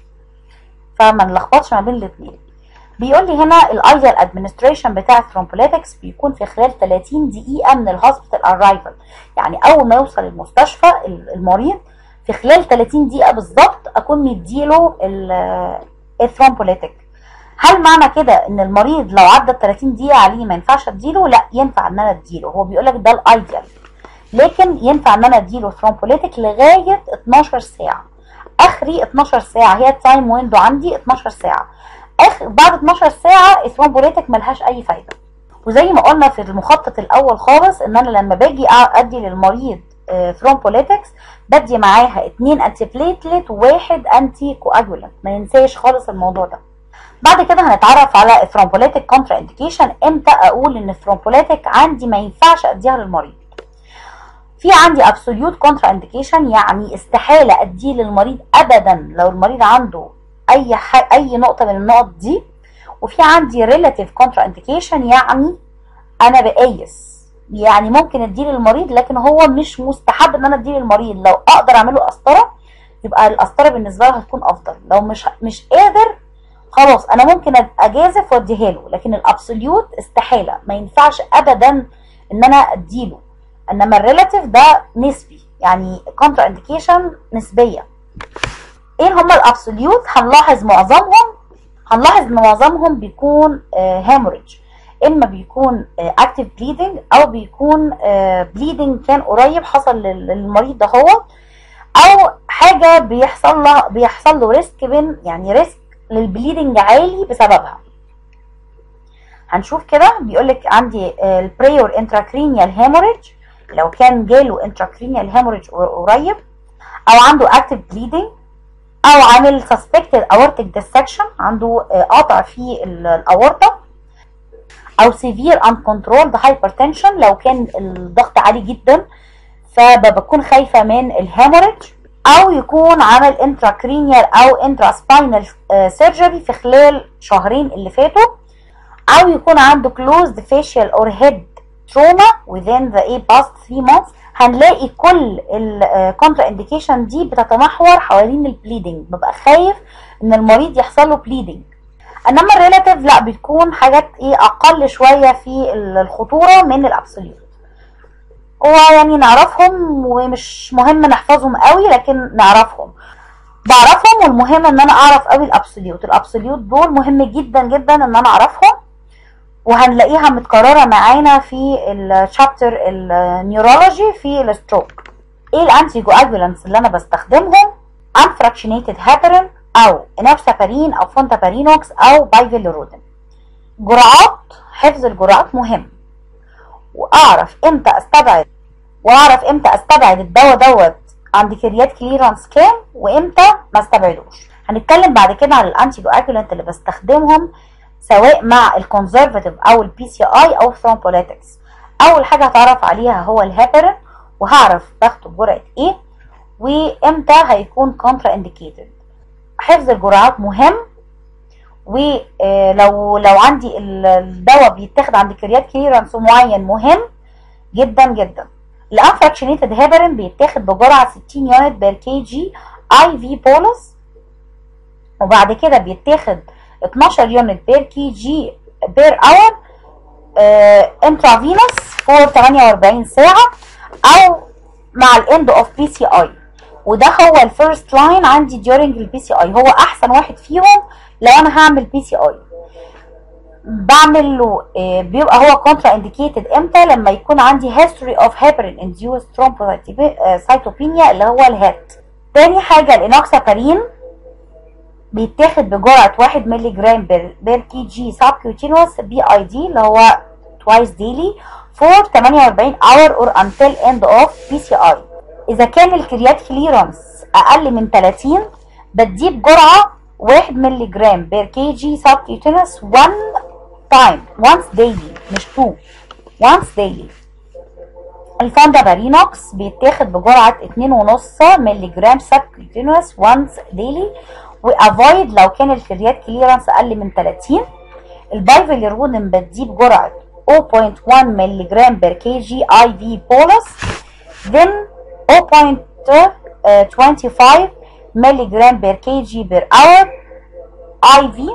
فما نلخبطش ما بين الاثنين بيقول لي هنا الايديال ادمنستريشن بتاع الثرومبوليتكس بيكون في خلال 30 دقيقه من الهوسبيتال ارايفل يعني اول ما يوصل المستشفى المريض في خلال 30 دقيقه بالظبط اكون مديله الثرومبوليتك هل معنى كده ان المريض لو عدى 30 دقيقه عليه ما ينفعش اديله لا ينفع ان انا اديله هو بيقول لك ده الايديال لكن ينفع ان انا اديله ثرومبوليتك لغايه 12 ساعه اخري 12 ساعه هي التايم ويندو عندي 12 ساعه اخر بعد 12 ساعه الثرومبوليتك ملهاش اي فايده وزي ما قلنا في المخطط الاول خالص ان انا لما باجي ادي للمريض ثرومبوليتكس بدي معاها اتنين انتي بليتلت وواحد انتي كواجولانت ما ننساش خالص الموضوع ده بعد كده هنتعرف على الثرومبوليتك كونترا انديكيشن امتى اقول ان الثرومبوليتك عندي ما ينفعش اديها للمريض في عندي ابسوليوت كونترا انديكيشن يعني استحاله اديه للمريض ابدا لو المريض عنده اي ح... اي نقطه من النقط دي وفي عندي ريلاتيف كونترا انديكيشن يعني انا بقيس يعني ممكن اديه للمريض لكن هو مش مستحب ان انا اديه للمريض لو اقدر اعمله قسطره يبقى القسطره بالنسبه له هتكون افضل لو مش مش قادر خلاص انا ممكن اجازف واديها له لكن الابسوليوت استحاله ما ينفعش ابدا ان انا اديله انما الريلاتيف ده نسبي يعني كونترا انديكيشن نسبيه ايه هما الابسوليوت هنلاحظ معظمهم هنلاحظ ان معظمهم بيكون هاموريج اما بيكون اكتيف بليدنج او بيكون بليدنج كان قريب حصل للمريض ده هو او حاجه بيحصل له بيحصل له ريسك بين يعني ريسك للبليدنج عالي بسببها هنشوف كده بيقول لك عندي البريور انتراكرينيال هاموريج لو كان جاله انتراكرينيال هاموريج قريب او عنده اكتيف بليدنج او عامل suspected aortic dissection عنده قطع في الاورطه او severe uncontrolled hypertension لو كان الضغط عالي جدا فبكون خايفه من الهاموريج او يكون عمل intracranial او intraspinal surgery في خلال شهرين اللي فاتوا او يكون عنده closed facial or head trauma within the a past 3 months هنلاقي كل الكونترا انديكيشن دي بتتمحور حوالين البليدنج ببقى خايف ان المريض يحصل له بليدنج انما الريلاتيف لا بتكون حاجات ايه اقل شويه في الخطوره من الابسوليوت هو يعني نعرفهم ومش مهم نحفظهم قوي لكن نعرفهم بعرفهم والمهم ان انا اعرف قوي الابسوليوت الابسوليوت دول مهم جدا جدا ان انا اعرفهم وهنلاقيها متكرره معانا في الشابتر النيورولوجي في الستروك ايه الانتي جواجولانس اللي انا بستخدمهم انفراكشنيتد هابرين او انوكسابارين او فونتابارينوكس او بايفيلورودين جرعات حفظ الجرعات مهم واعرف امتى استبعد واعرف امتى استبعد الدواء دوت عند كريات كليرانس كام وامتى ما استبعدوش هنتكلم بعد كده عن الانتي جواجولانت اللي بستخدمهم سواء مع الكونزرفاتيف او البي سي اي او الثرومبوليتكس اول حاجه هتعرف عليها هو الهابرين وهعرف باخده بجرعه ايه وامتى هيكون كونترا انديكيتد حفظ الجرعات مهم ولو لو عندي ال- الدواء بيتاخد عند كريات كليرنس معين مهم جدا جدا الانفراكشنيتد هيبرين بيتاخد بجرعه 60 يونت بير كي جي اي في بولس وبعد كده بيتاخد 12 يونت بير كي جي بير اور انترافينوس فور 48 ساعه او مع الاند اوف بي سي اي وده هو الفيرست لاين عندي during البي سي اي هو احسن واحد فيهم لو انا هعمل بي سي اي بعمل له آه، بيبقى هو كونترا انديكيتد امتى لما يكون عندي history of heparin induced thrombocytopenia اللي هو الهات تاني حاجه الانوكسابارين بيتاخد بجرعه 1 مللي جرام بير, بير كي جي سبكيوتينوس بي اي دي اللي هو twice daily for 48 hour or until end of PCI اذا كان الكريات كليرنس اقل من 30 بديه بجرعه 1 مللي جرام بير كي جي سبكيوتينوس 1 تايم once daily مش 2 once daily الفاندا بارينوكس بيتاخد بجرعة 2.5 مللي جرام سبكيوتينوس وانس ديلي وافويد لو كان الكريات كليرنس اقل من 30 البايفيليرودين بديه بجرعة 0.1 مللي جرام بير كي جي اي في بولس then 0.25 مللي جرام بير كي جي بير اور اي في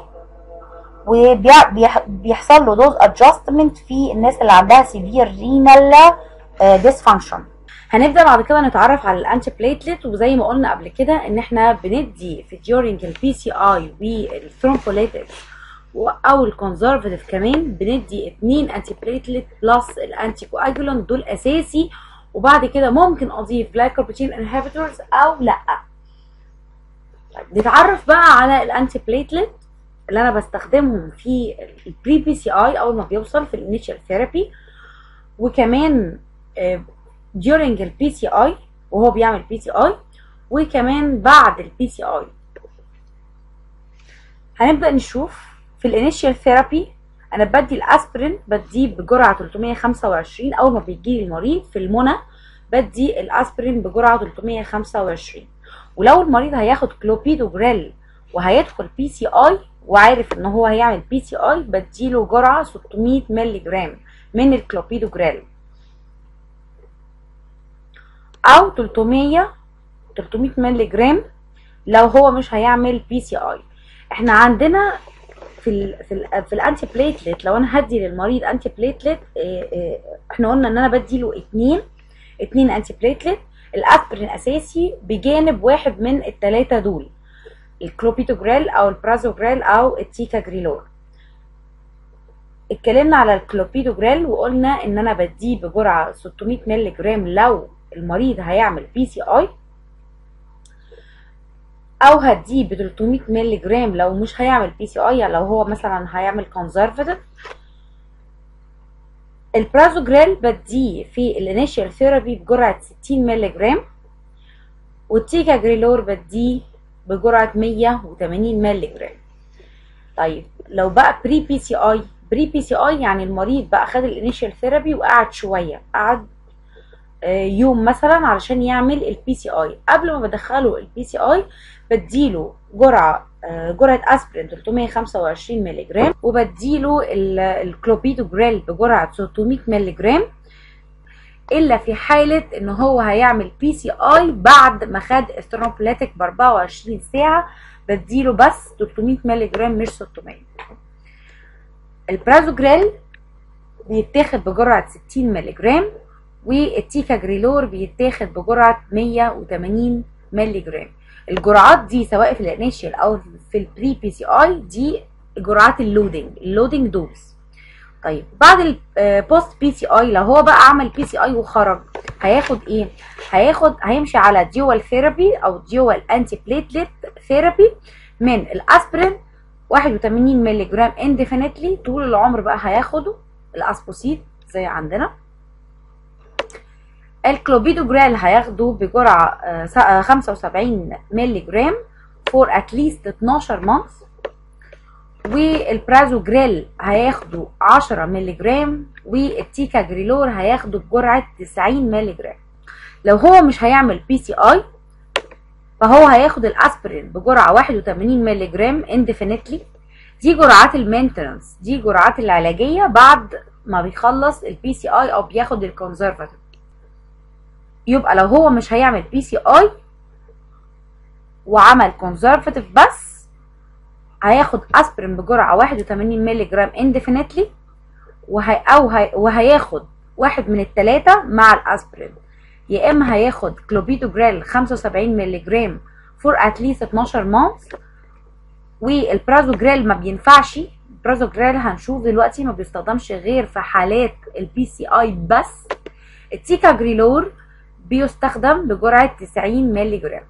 وبيحصل له دوز ادجستمنت في الناس اللي عندها سيفير رينال ديسفانكشن هنبدا بعد كده نتعرف على الانتي بليتلت وزي ما قلنا قبل كده ان احنا بندي في during البي سي اي والثرومبوليتكس او الكونزرفاتيف كمان بندي اتنين انتي بليتلت بلس الانتي كواجولانت دول اساسي وبعد كده ممكن اضيف جلايكوبروتين انهبيتورز او لا طيب نتعرف بقى على الانتي بليتلت اللي انا بستخدمهم في البري بي سي اي اول ما بيوصل في الانيشال ثيرابي وكمان آه، during البي سي اي وهو بيعمل بي سي اي وكمان بعد البي سي اي هنبدا نشوف في الانيشال ثيرابي انا بدي الاسبرين بديه بجرعه 325 اول ما بيجي لي المريض في المنى بدي الاسبرين بجرعه 325 ولو المريض هياخد كلوبيدوجريل وهيدخل بي سي اي وعارف ان هو هيعمل بي سي اي بديله جرعه 600 مللي جرام من الكلوبيدوجريل او 300 300 مللي جرام لو هو مش هيعمل بي سي اي احنا عندنا في ال في ال في الانتي بليتلت لو انا هدي للمريض انتي بليتلت اه اه احنا قلنا ان انا بديله اتنين اتنين انتي بليتلت الاسبرين اساسي بجانب واحد من التلاتة دول الكلوبيتوجريل او البرازوجريل او التيكاجريلور اتكلمنا على الكلوبيدوجريل وقلنا ان انا بديه بجرعه 600 مللي جرام لو المريض هيعمل بي سي اي او هديه ب 300 مللي جرام لو مش هيعمل بي سي اي يعني لو هو مثلا هيعمل كونزرفاتيف البرازوجريل بديه في الانيشال ثيرابي بجرعه 60 مللي جرام والتيكاجريلور بديه بجرعه 180 مللي جرام طيب لو بقى بري بي سي اي بري بي سي اي يعني المريض بقى خد الانيشال ثيرابي وقعد شويه قعد يوم مثلا علشان يعمل البي سي اي قبل ما بدخله البي سي اي بديله جرعه جرعه اسبرين 325 مللي جرام وبديله الكلوبيدوجريل بجرعه 600 مللي جرام الا في حاله ان هو هيعمل بي سي اي بعد ما خد الثرومبوليتيك ب 24 ساعه بديله بس 300 مللي جرام مش 600 البرازوجريل بيتاخد بجرعه 60 مللي جرام والتيكاجريلور بيتاخد بجرعه 180 مللي جرام الجرعات دي سواء في الانيشال او في البري بي سي اي دي جرعات اللودنج اللودنج دوز طيب بعد البوست بي سي اي لو هو بقى عمل بي سي اي وخرج هياخد ايه هياخد هيمشي على ديوال ثيرابي او ديوال انتي بليتلت ثيرابي من الاسبرين 81 مللي جرام انديفينيتلي طول العمر بقى هياخده الاسبوسيد زي عندنا الكلوبيدوجرال هياخده بجرعة 75 مللي جرام فور اتليست 12 مانث والبرازوجريل هياخده 10 مللي جرام والتيكاجريلور هياخده بجرعة 90 مللي جرام لو هو مش هيعمل بي سي اي فهو هياخد الاسبرين بجرعة 81 مللي جرام انديفينيتلي دي جرعات المينتنس دي جرعات العلاجيه بعد ما بيخلص البي سي اي او بياخد الكونزرفاتيف يبقى لو هو مش هيعمل بي سي اي وعمل كونزرفاتيف بس هياخد اسبرين بجرعه 81 مللي جرام اندفينيتلي وهي او هي وهياخد واحد من الثلاثه مع الاسبرين يا اما هياخد كلوبيدوجريل 75 مللي جرام فور اتليست 12 مانث والبرازوجريل ما بينفعش البرازوجريل هنشوف دلوقتي ما بيستخدمش غير في حالات البي سي اي بس التيكا جريلور بيستخدم بجرعه 90 مللي جرام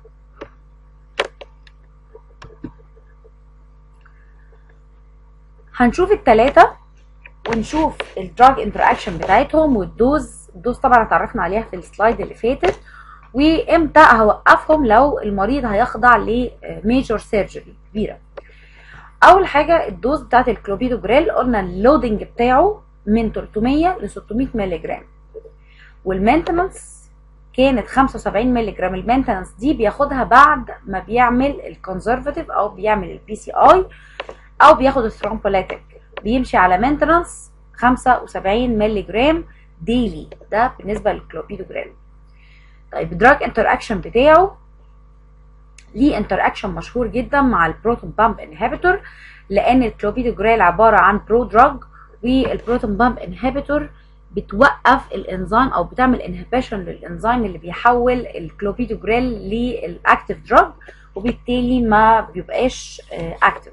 هنشوف التلاتة ونشوف الدراج انتراكشن بتاعتهم والدوز الدوز طبعا اتعرفنا عليها في السلايد اللي فاتت وامتى هوقفهم لو المريض هيخضع لميجور سيرجري كبيره اول حاجه الدوز بتاعت الكلوبيدوجريل قلنا اللودنج بتاعه من 300 ل 600 مللي جرام والمينتنس كانت 75 مللي جرام المينتنس دي بياخدها بعد ما بيعمل الكونزرفاتيف او بيعمل البي سي اي او بياخد الثرومبوليتيك بيمشي على مينتنس 75 مللي جرام ديلي ده بالنسبه للكلوبيدوجريل طيب الدراج انتر اكشن بتاعه ليه انتر اكشن مشهور جدا مع البروتون بامب انهبيتور لان الكلوبيدوجريل عباره عن برو دراج والبروتون بامب انهبيتور بتوقف الانزيم او بتعمل انهبيشن للانزيم اللي بيحول الكلوبيدوجريل للاكتيف دراج وبالتالي ما بيبقاش اكتيف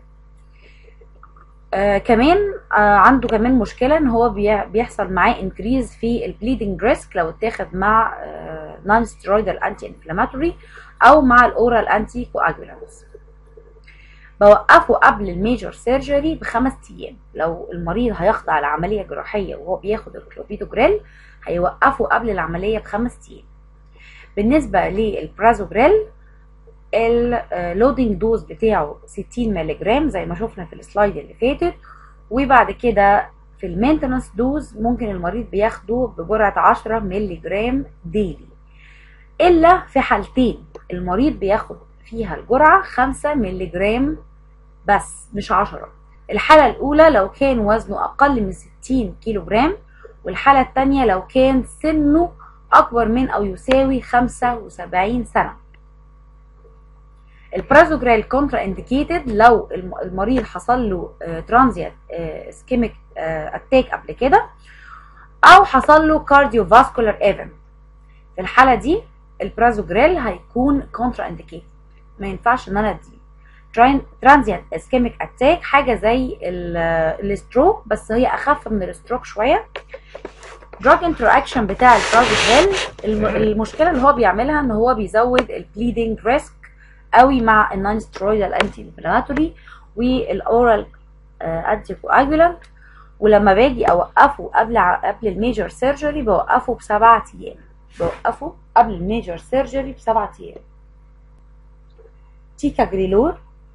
آه كمان آه عنده كمان مشكلة ان هو بيحصل معاه انكريز في البليدنج ريسك لو اتاخد مع آه نون ستيرويدال انتي انفلاماتوري او مع الاورال انتي كواجولانتس بوقفه قبل الميجور سيرجري بخمس ايام لو المريض هيخضع لعملية جراحية وهو بياخد الكلوبيدوجريل هيوقفه قبل العملية بخمس ايام بالنسبة للبرازوجريل اللودنج دوز بتاعه 60 مللي جرام زي ما شفنا في السلايد اللي فاتت وبعد كده في المينتنس دوز ممكن المريض بياخده بجرعة 10 مللي جرام ديلي الا في حالتين المريض بياخد فيها الجرعة 5 مللي جرام بس مش 10 الحالة الأولى لو كان وزنه أقل من 60 كيلو جرام والحالة الثانية لو كان سنه أكبر من أو يساوي 75 سنة البرازوجريل كونترا انديكيتد لو المريض حصل له ترانزيت اسكيميك اتاك قبل كده او حصل له كارديو فاسكولار ايفنت في الحاله دي البرازوجريل هيكون كونترا انديكيتد ما ينفعش ان انا اديه ترانزيت اسكيميك اتاك حاجه زي الستروك بس هي اخف من الستروك شويه دراج انتراكشن بتاع البرازوجريل المشكله اللي هو بيعملها ان هو بيزود البليدنج ريسك قوي مع النون سترويدال انتي انفلاماتوري والاورال انتي كواجولانت ولما باجي اوقفه قبل قبل الميجر سيرجري بوقفه بسبعة ايام بوقفه قبل الميجر سيرجري بسبعة ايام تيكا جريلور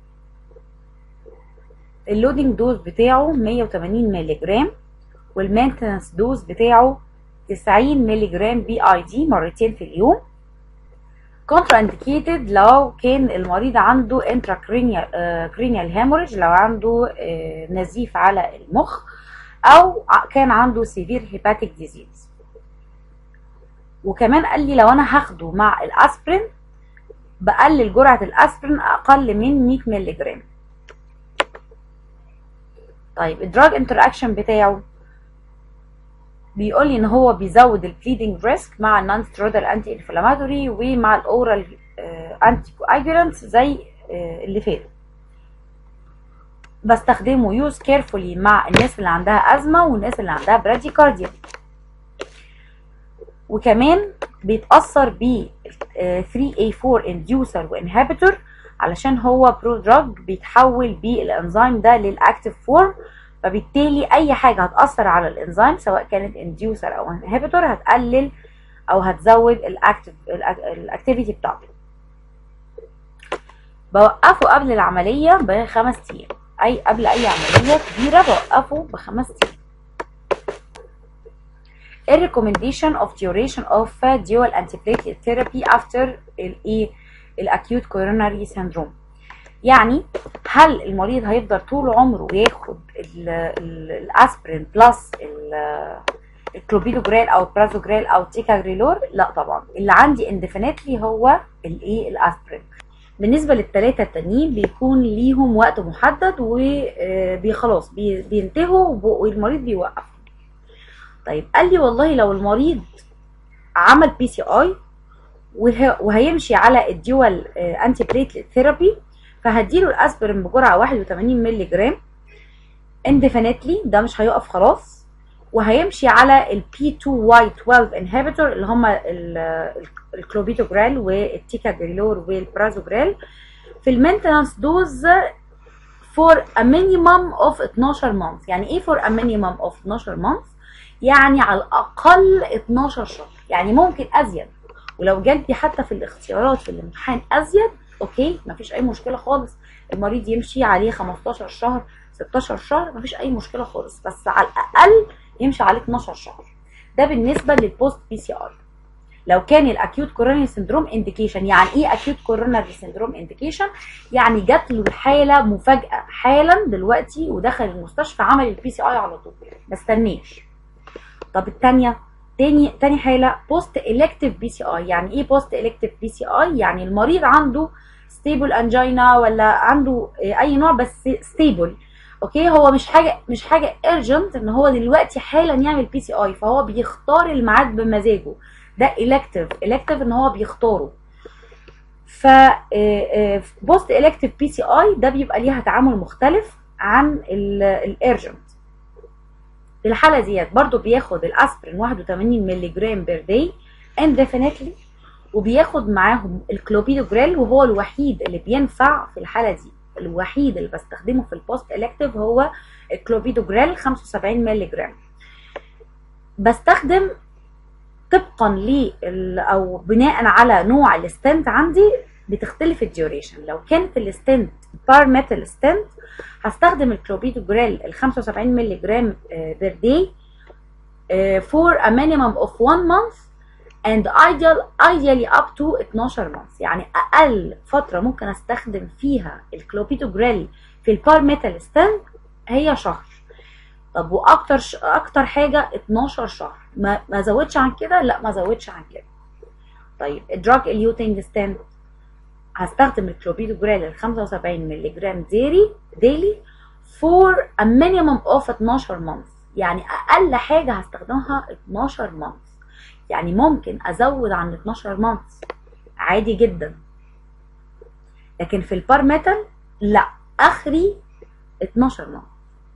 اللودنج دوز بتاعه 180 مللي جرام والمينتنس دوز بتاعه 90 مللي جرام بي اي دي مرتين في اليوم كونترا انديكيتد لو كان المريض عنده انترا كرينيال هيموريج لو عنده نزيف على المخ او كان عنده سيفير هيباتيك ديزيز وكمان قال لي لو انا هاخده مع الاسبرين بقلل جرعه الاسبرين اقل من 100 مللي جرام طيب الدراج انتر اكشن بتاعه بيقول لي ان هو بيزود البليدنج ريسك مع النون ستيرويدال انتي انفلاماتوري ومع الاورال انتي كواجولانتس زي اللي فات بستخدمه يوز كيرفولي مع الناس اللي عندها ازمه والناس اللي عندها براديكارديا وكمان بيتاثر ب 3A4 انديوسر وانهبيتور علشان هو برو دراج بيتحول بالانزيم ده للاكتيف فورم فبالتالي اي حاجه هتاثر على الانزيم سواء كانت انديوسر او انهبيتور هتقلل او هتزود الاكتيف الاكتيفيتي بتاعته بوقفه قبل العمليه بخمس ايام اي قبل اي عمليه كبيره بوقفه بخمس ايام الريكومنديشن of duration of dual antiplatelet therapy after الايه الاكيوت coronary syndrome يعني هل المريض هيفضل طول عمره ياخد ال- ال- الاسبرين بلس ال- الكلوبيدوجرال او البرازوجرال او التيكاجريلور لا طبعا اللي عندي اندفينتلي هو الايه الاسبرين بالنسبه للثلاثه التانيين بيكون ليهم وقت محدد وخلاص بينتهوا وب- والمريض بيوقف طيب قال لي والله لو المريض عمل بي سي اي وهيمشي على الديوال انتي بليتلت ثيرابي فهديله الاسبرين بجرعه 81 مللي جرام اندفينتلي ده مش هيقف خلاص وهيمشي على ال P2Y12 inhibitor اللي هما الكلوبيتوجرال والتيكاجريلور والبرازوجرال في المينتنانس دوز for a minimum of 12 months يعني ايه for a minimum of 12 months يعني على الاقل 12 شهر يعني ممكن ازيد ولو جالتي حتى في الاختيارات في الامتحان ازيد اوكي مفيش اي مشكله خالص المريض يمشي عليه 15 شهر 16 شهر مفيش اي مشكله خالص بس على الاقل يمشي عليه 12 شهر ده بالنسبه للبوست بي سي ار لو كان الاكيوت كورونري سندروم انديكيشن يعني ايه اكيوت كورونري سندروم انديكيشن يعني جات له الحاله مفاجاه حالا دلوقتي ودخل المستشفى عمل البي سي اي على طول ما استناش طب الثانيه تاني تاني حاله بوست الكتيف بي سي اي يعني ايه بوست الكتيف بي سي اي يعني المريض عنده ستيبل انجينا ولا عنده اي نوع بس ستيبل اوكي هو مش حاجه مش حاجه ارجنت ان هو دلوقتي حالا يعمل بي سي اي فهو بيختار الميعاد بمزاجه ده الكتيف الكتيف ان هو بيختاره ف بوست الكتيف بي سي اي ده بيبقى ليها تعامل مختلف عن الارجنت في الحاله ديت برضو بياخد الاسبرين 81 مللي جرام بير داي اندفينتلي وبياخد معاهم الكلوبيدوجريل وهو الوحيد اللي بينفع في الحاله دي الوحيد اللي بستخدمه في البوست الكتيف هو الكلوبيدوجريل 75 مللي جرام بستخدم طبقا ل او بناء على نوع الستنت عندي بتختلف الديوريشن لو كانت الستنت بار ميتال ستنت هستخدم الكلوبيدوجريل ال 75 مللي جرام بير داي for a minimum of 1 month and ideal ideally up to 12 months يعني اقل فتره ممكن استخدم فيها الكلوبيدوجريل في البار ميتال ستنت هي شهر طب واكتر ش... اكتر حاجه 12 شهر ما ما زودش عن كده لا ما زودش عن كده طيب الدراج اليوتينج ستنت هستخدم الكلوبيدوجريل ال 75 مللي جرام ديري ديلي for a minimum of 12 months يعني اقل حاجه هستخدمها 12 months يعني ممكن ازود عن 12 months عادي جدا لكن في البار ميتال لا اخري 12 months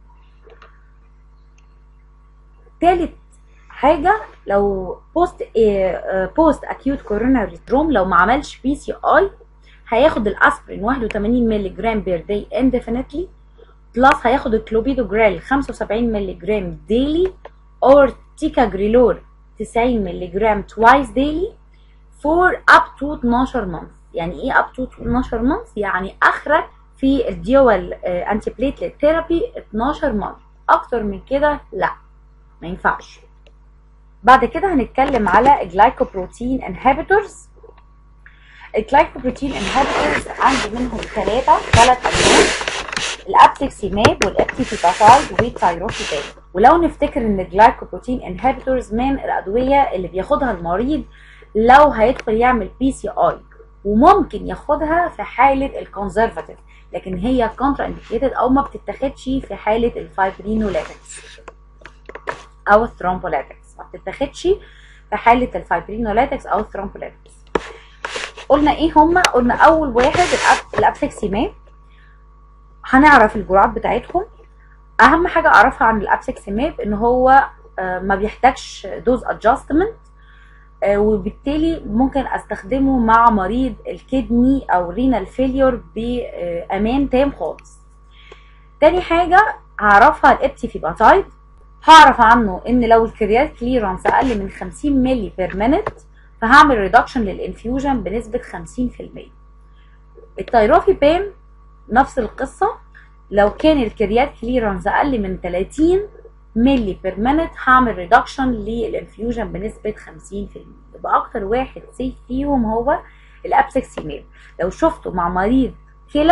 تالت حاجه لو بوست بوست اكيوت كوروناري سندروم لو ما عملش بي سي اي هياخد الاسبرين 81 مللي جرام بير داي اندفينتلي بلس هياخد الكلوبيدوجريل 75 مللي جرام ديلي اور تيكاجريلور 90 مللي جرام توايس ديلي فور اب تو 12 مانث يعني ايه اب تو 12 مانث يعني اخرك في الديوال انتي بليتلت ثيرابي 12 مانث اكتر من كده لا ما ينفعش بعد كده هنتكلم على الجلايكوبروتين انهبيتورز الجلايكوبروتين انهبيتورز عندي منهم ثلاثة ثلاث أنواع الابتكسيماب والابتيفيتاسايد والتايروفيتال ولو نفتكر ان الجلايكوبروتين انهبيتورز من الادويه اللي بياخدها المريض لو هيدخل يعمل بي سي اي وممكن ياخدها في حاله الكونزرفاتيف لكن هي كونترا انديكيتد او ما بتتاخدش في حاله الفايبرينولاتكس او الثرومبولاتكس ما بتتاخدش في حاله الفايبرينولاتكس او الثرومبولاتكس قلنا ايه هما قلنا اول واحد الابسكسيماب هنعرف الجرعات بتاعتهم اهم حاجه اعرفها عن الابسكسيماب ان هو ما بيحتاجش دوز ادجستمنت وبالتالي ممكن استخدمه مع مريض الكدني او رينال فيليور بامان تام خالص تاني حاجه هعرفها الابتيفيباتايد هعرف عنه ان لو الكريات كليرانس اقل من 50 مللي بير مينت فهعمل ريدكشن للانفيوجن بنسبه 50% التيروفيبام نفس القصه لو كان الكريات كليرانس اقل من 30 مللي بير مينت هعمل ريدكشن للانفيوجن بنسبه 50% يبقى اكتر واحد سيف فيهم هو الابسكسيماب لو شفته مع مريض كلى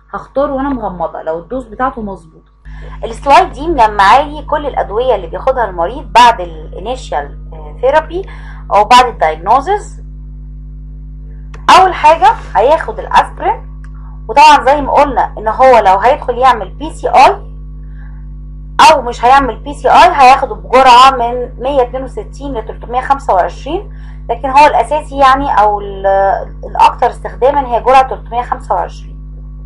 هختاره وانا مغمضه لو الدوز بتاعته مظبوطه السلايد دي مجمعالي كل الادويه اللي بياخدها المريض بعد الانيشال ثيرابي او بعد الدايجنوزز اول حاجه هياخد الاسبرين وطبعا زي ما قلنا ان هو لو هيدخل يعمل بي سي اي او مش هيعمل بي سي اي هياخده بجرعه من 162 ل 325 لكن هو الاساسي يعني او الاكثر استخداما هي جرعه 325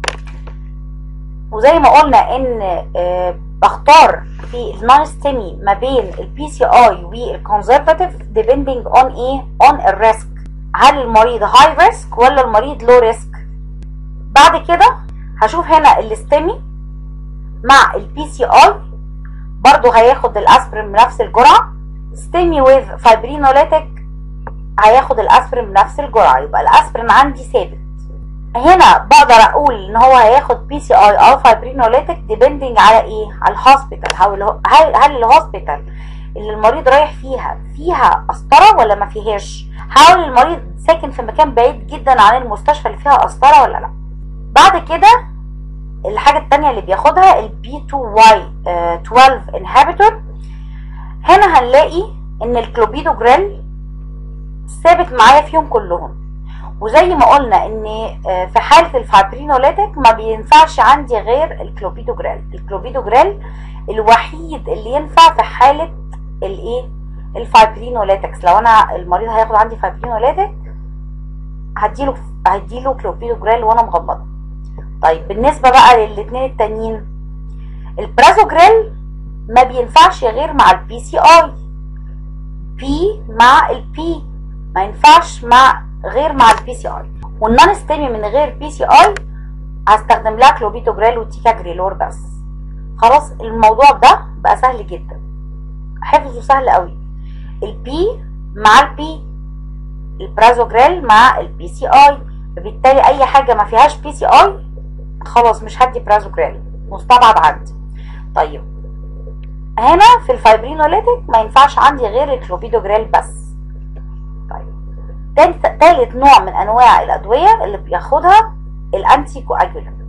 وزي ما قلنا ان بختار في النون ستيمي ما بين البي سي اي والكونزرفاتيف ديبندنج اون ايه اون الريسك هل المريض هاي ريسك ولا المريض لو ريسك بعد كده هشوف هنا الاستمي مع البي سي اي برضو هياخد الاسبرين بنفس الجرعه ستيمي ويز فايبرينوليتيك هياخد الاسبرين بنفس الجرعه يبقى الاسبرين عندي ثابت هنا بقدر اقول ان هو هياخد بي سي اي او فايبرينوليتيك ديبندنج على ايه على الهوسبيتال هل هل الهوسبيتال اللي المريض رايح فيها فيها قسطره ولا ما فيهاش هل المريض ساكن في مكان بعيد جدا عن المستشفى اللي فيها قسطره ولا لا بعد كده الحاجة التانية اللي بياخدها ال B2Y 12 inhibitor هنا هنلاقي ان الكلوبيدوجريل ثابت معايا فيهم كلهم وزي ما قلنا ان في حالة الفابرينوليتك ما بينفعش عندي غير الكلوبيدوجريل الكلوبيدوجريل الوحيد اللي ينفع في حالة الايه الفايبرينوليتكس لو انا المريض هياخد عندي فايبرينوليتك هديله هديله كلوبيدوجريل وانا مغمضه طيب بالنسبه بقى للاثنين التانيين البرازوجريل ما بينفعش غير مع البي سي اي بي مع البي ما ينفعش مع غير مع البي سي اي والنون ستيمي من غير بي سي اي هستخدم لها كلوبيتوجريل وتيكاجريلور بس خلاص الموضوع ده بقى سهل جدا حفظه سهل قوي البي مع البي البرازوجريل مع البي سي اي فبالتالي اي حاجه ما فيهاش بي سي اي خلاص مش هدي برازوجريل مستبعد عندي طيب هنا في الفايبرينوليتيك ما ينفعش عندي غير الكلوبيدوجريل بس طيب تالت نوع من انواع الادويه اللي بياخدها الانتي كواجولانت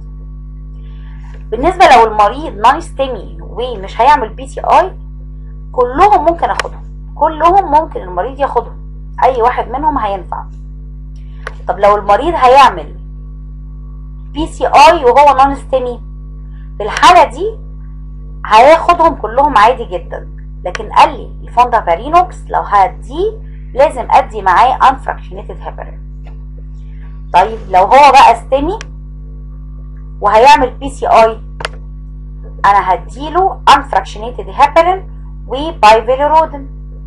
بالنسبه لو المريض نون ستيمي ومش هيعمل بي سي اي كلهم ممكن اخدهم كلهم ممكن المريض ياخدهم اي واحد منهم هينفع طب لو المريض هيعمل بي سي اي وهو نون ستيمي في الحاله دي هياخدهم كلهم عادي جدا لكن قال لي الفوندا فارينوكس لو هديه لازم ادي معاه انفراكشنيتد هيبرين طيب لو هو بقى ستيمي وهيعمل بي سي اي انا هديله انفراكشنيتد هيبرين وبايفيلورودن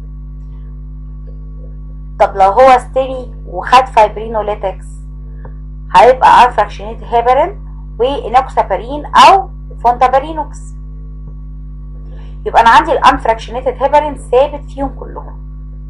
طب لو هو ستيمي وخد فايبرينوليتكس هيبقى انفراكشنيتد هيبرين وانوكسابارين او فونتابارينوكس يبقى انا عندي الانفراكشنيتد هيبرين ثابت فيهم كلهم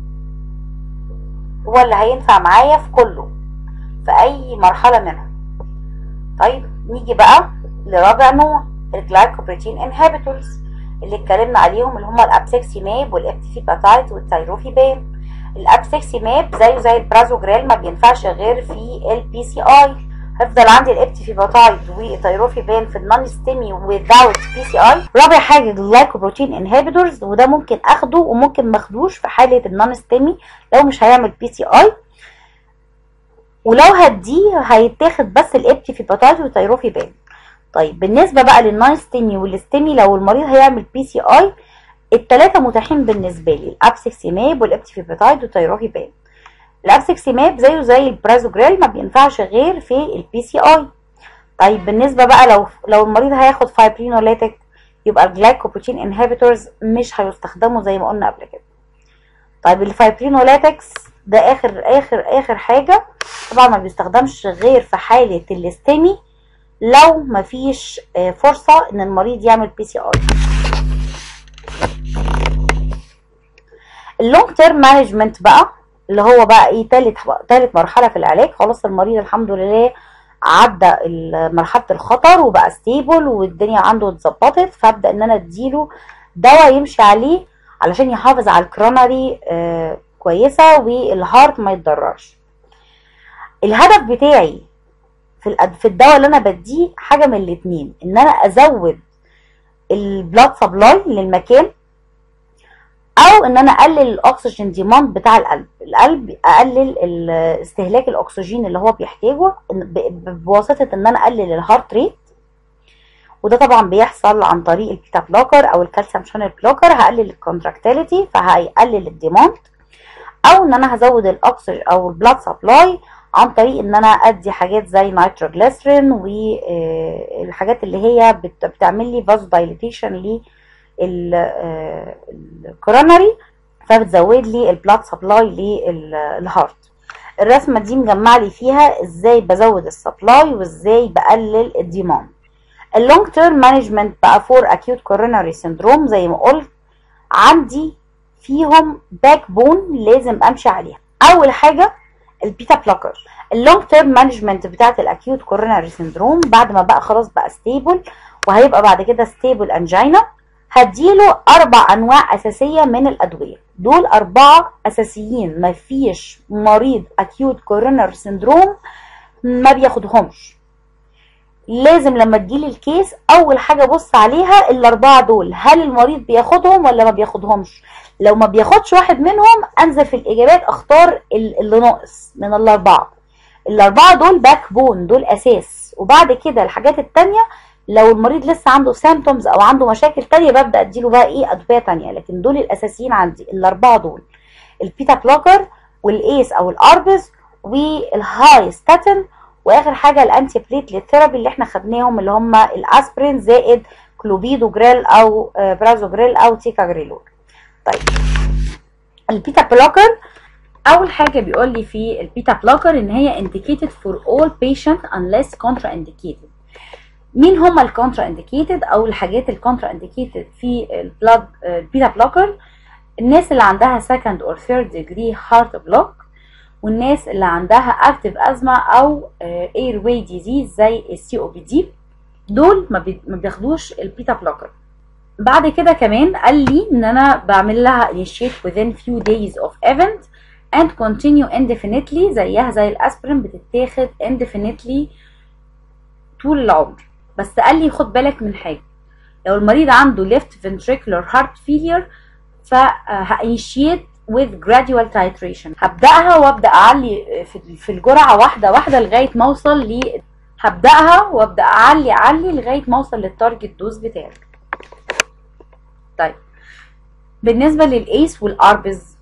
هو اللي هينفع معايا في كله في اي مرحله منهم طيب نيجي بقى لرابع نوع الجلايكوبروتين انهبيتورز اللي اتكلمنا عليهم اللي هم الابسكسيماب والابتيفيباتايد والتايروفيبان الابسكسيماب زيه زي البرازوجريل ما بينفعش غير في البي سي اي هيفضل عندي الابتيفيباتايد والتايروفيبان في النون ستيمي without بي سي اي رابع حاجه الجلايكوبروتين انهبيتورز وده ممكن اخده وممكن ما اخدوش في حاله النون ستيمي لو مش هيعمل بي سي اي ولو هديه هيتاخد بس الابتيفيباتايد والتايروفيبان طيب بالنسبه بقى للنون ستيمي والستيمي لو المريض هيعمل بي سي اي الثلاثه متاحين بالنسبه لي الابسكسيماب والابتيفيباتايد والتايروفيبان الابسكسيماب زيه زي البرازوجريل ما بينفعش غير في البي سي اي طيب بالنسبه بقى لو لو المريض هياخد فايبرينوليتك يبقى الجلايكوبروتين انهبيتورز مش هيستخدموا زي ما قلنا قبل كده طيب الفايبرينولاتكس ده اخر اخر اخر حاجه طبعا ما بيستخدمش غير في حاله الاستمي لو مفيش فرصه ان المريض يعمل بي سي اي اللونج تيرم مانجمنت بقى اللي هو بقى ايه تالت تالت مرحله في العلاج خلاص المريض الحمد لله عدى مرحله الخطر وبقى ستيبل والدنيا عنده اتظبطت فابدا ان انا اديله دواء يمشي عليه علشان يحافظ على الكرونري آه كويسه والهارت ما يتضررش الهدف بتاعي في الأد- في الدواء اللي انا بديه حاجه من الاتنين ان انا ازود البلاد سبلاي للمكان او ان انا اقلل الاكسجين ديماند بتاع القلب القلب اقلل ال- استهلاك الاكسجين اللي هو بيحتاجه إن- ب- ب- بواسطه ان انا اقلل الهارت ريت وده طبعا بيحصل عن طريق البيتا بلوكر او الكالسيوم شانل بلوكر هقلل الكونتراكتيليتي فهيقلل الديماند او ان انا هزود الاكسجين او البلاد سبلاي عن طريق ان انا ادي حاجات زي نيتروجليسرين والحاجات اللي هي بت- بتعمل لي فازو دايليتيشن للكورونري فبتزود لي البلاد سبلاي للهارت الرسمه دي مجمع لي فيها ازاي بزود السبلاي وازاي بقلل الديماند اللونج تيرم مانجمنت بقى فور اكيوت كوروناري سيندروم زي ما قلت عندي فيهم باك بون لازم امشي عليها اول حاجه البيتا بلوكر اللونج تيرم مانجمنت بتاعت الاكيوت كوروناري سيندروم بعد ما بقى خلاص بقى ستيبل وهيبقى بعد كده ستيبل انجينا هديله اربع انواع اساسيه من الادويه دول اربعه اساسيين مفيش مريض اكيوت كوروناري سيندروم ما بياخدهمش لازم لما تجيلي الكيس اول حاجه بص عليها الاربعه دول هل المريض بياخدهم ولا ما بياخدهمش لو ما بياخدش واحد منهم انزل في الاجابات اختار ال- اللي ناقص من الاربعه الاربعه دول باك بون دول اساس وبعد كده الحاجات التانية لو المريض لسه عنده سيمتومز او عنده مشاكل تانية ببدا اديله بقى ايه ادويه تانية لكن دول الاساسيين عندي الاربعه دول البيتا بلوكر والايس او الاربز والهاي ستاتين واخر حاجه الانتي بليتلت ثيرابي اللي احنا خدناهم اللي هم الاسبرين زائد كلوبيدو جريل او آه، برازو جريل او تيكا جريلول طيب البيتا بلوكر اول حاجه بيقول لي في البيتا بلوكر ان هي indicated for all patient unless contraindicated مين هما الكونترا انديكيتد او الحاجات الكونترا انديكيتد في البلاد البيتا بلوكر الناس اللي عندها second or third degree heart block والناس اللي عندها active asthma او آه، airway disease زي السي او بي دي دول ما بي- ما بياخدوش البيتا بلوكر بعد كده كمان قال لي ان انا بعمل لها initiate within few days of event and continue indefinitely زيها زي الاسبرين بتتاخد indefinitely طول العمر بس قال لي خد بالك من حاجه لو المريض عنده left ventricular heart failure فهانيشيت with gradual titration هبداها وابدا اعلي في في الجرعه واحده واحده لغايه ما اوصل ل هبداها وابدا اعلي اعلي لغايه ما اوصل للتارجت دوز بتاعي طيب بالنسبه للايس والاربز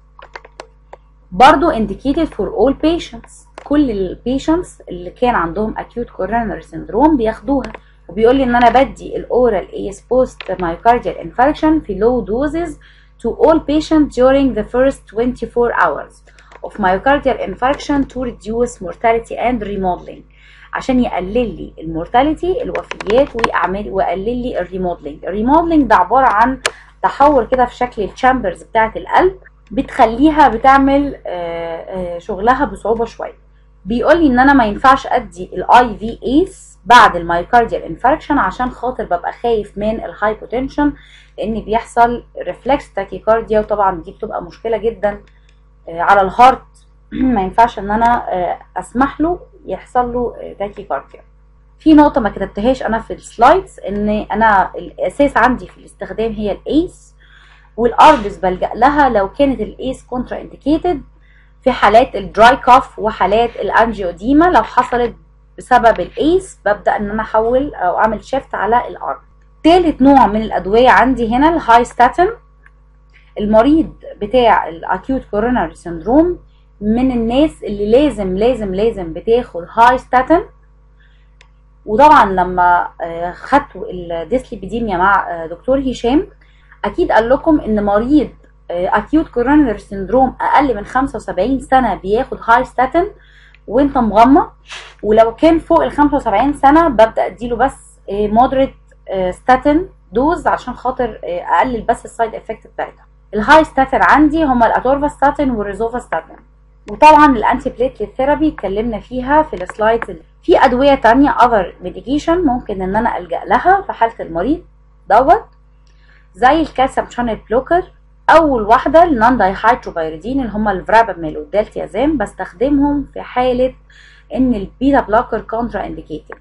برضو indicated for all patients كل البيشنتس اللي كان عندهم acute coronary syndrome بياخدوها وبيقول لي ان انا بدي الاورال ايس بوست myocardial infarction في low doses to all patients during the first 24 hours of myocardial infarction to reduce mortality and remodeling عشان يقلل لي المورتاليتي الوفيات ويعمل ويقلل لي الريموديلنج الريموديلنج ده عباره عن تحول كده في شكل الشامبرز بتاعه القلب بتخليها بتعمل آه، آه، شغلها بصعوبه شويه بيقول لي ان انا ما ينفعش ادي الاي في ايس بعد المايوكارديال انفاركشن عشان خاطر ببقى خايف من الهايبوتنشن لان بيحصل ريفلكس تاكيكارديا وطبعا دي بتبقى مشكله جدا آه، على الهارت ما ينفعش ان انا آه، اسمح له يحصل له آه، تاكيكارديا في نقطه ما كتبتهاش انا في السلايدز ان انا الاساس عندي في الاستخدام هي الايس والاربس بلجأ لها لو كانت الايس كونترا انديكيتد في حالات الدراي كاف وحالات الانجيوديما لو حصلت بسبب الايس ببدا ان انا احول او اعمل شيفت على الارب تالت نوع من الادويه عندي هنا الهاي ستاتين المريض بتاع الاكيوت كوروناري سيندروم من الناس اللي لازم لازم لازم بتاخد هاي ستاتين وطبعا لما آه، خدتوا الديسليبيديميا مع آه، دكتور هشام اكيد قال لكم ان مريض اكيوت كوروناري سيندروم اقل من 75 سنه بياخد هاي ستاتين وانت مغمض ولو كان فوق ال 75 سنه ببدا اديله بس مودريت ستاتين دوز عشان خاطر آه، اقلل بس السايد افكت بتاعتها الهاي ستاتين عندي هما الاتورفاستاتين والريزوفاستاتين وطبعا الانتي بليتلت ثيرابي اتكلمنا فيها في السلايدز اللي- في ادويه تانية اذر ميديكيشن ممكن ان انا الجا لها في حاله المريض دوت زي الكالسيوم شانل بلوكر اول واحده النون دايهيدروبيريدين اللي هم الفراباميل والدالتيازام بستخدمهم في حاله ان البيتا بلوكر كونترا انديكيتد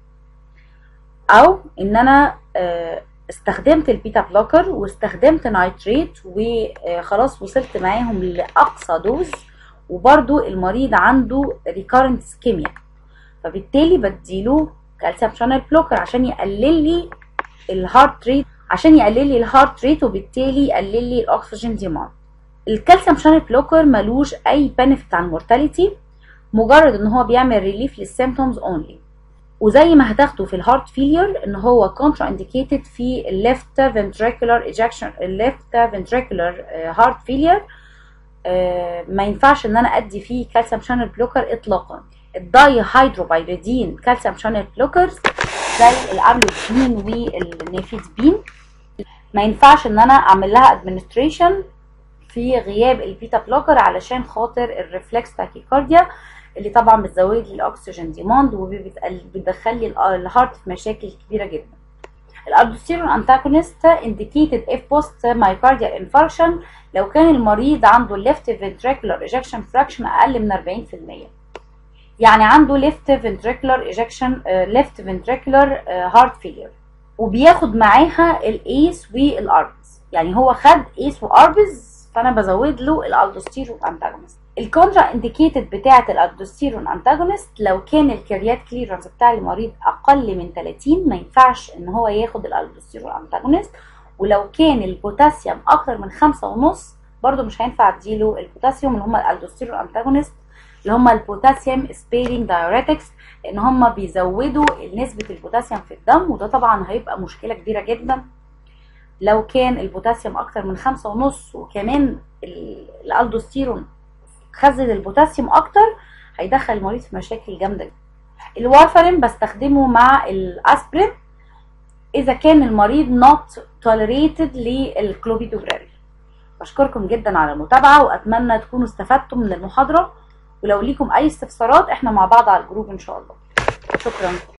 او ان انا آه، استخدمت البيتا بلوكر واستخدمت نايتريت وخلاص وصلت معاهم لاقصى دوز وبرضو المريض عنده ريكارنت سكيميا فبالتالي بديله كالسيوم شانل بلوكر عشان يقلل لي الهارت ريت عشان يقلل لي الهارت ريت وبالتالي يقلل لي الاكسجين ديماند الكالسيوم شانل بلوكر ملوش اي بنفيت عن المورتاليتي مجرد ان هو بيعمل ريليف للسيمتومز اونلي وزي ما هتاخده في الهارت فيلير ان هو كونترا انديكيتد في الليفت فنتريكولار ايجكشن الليفت فنتريكولار هارت فيلير ما ينفعش ان انا ادي فيه كالسيوم شانل بلوكر اطلاقا الداي هيدروبايريدين كالسيوم شانل بلوكرز زي الاملوبين والنيفيدبين ما ينفعش ان انا اعمل لها ادمنستريشن في غياب البيتا بلوكر علشان خاطر الريفلكس تاكيكارديا اللي طبعا بتزود لي الاكسجين ديماند وبتدخل لي الهارت في مشاكل كبيره جدا الالدوستيرون انتاجونست indicated if post myocardial infarction لو كان المريض عنده left ventricular ejection fraction اقل من 40% يعني عنده left ventricular ejection uh, left ventricular uh, heart failure وبياخد معاها الايس والاربز يعني هو خد ايس واربز فانا بزود له الالدوستيرون انتاجونست الكونترا انديكيتد بتاعه الالدوستيرون انتاجونست لو كان الكريات كليرنس بتاع المريض اقل من 30 ما ينفعش ان هو ياخد الالدوستيرون انتاجونست ولو كان البوتاسيوم اكتر من خمسة ونص برضو مش هينفع اديله البوتاسيوم اللي هم الالدوستيرون انتاجونست اللي هم البوتاسيوم سبيرنج دايوريتكس لان هم بيزودوا نسبه البوتاسيوم في الدم وده طبعا هيبقى مشكله كبيره جدا لو كان البوتاسيوم اكتر من خمسة ونص وكمان الالدوستيرون خزن البوتاسيوم اكتر هيدخل المريض في مشاكل جامده جدا الوارفرين بستخدمه مع الاسبرين اذا كان المريض not tolerated للكلوبيدوجراري بشكركم جدا على المتابعه واتمنى تكونوا استفدتم من المحاضره ولو ليكم اي استفسارات احنا مع بعض على الجروب ان شاء الله شكرا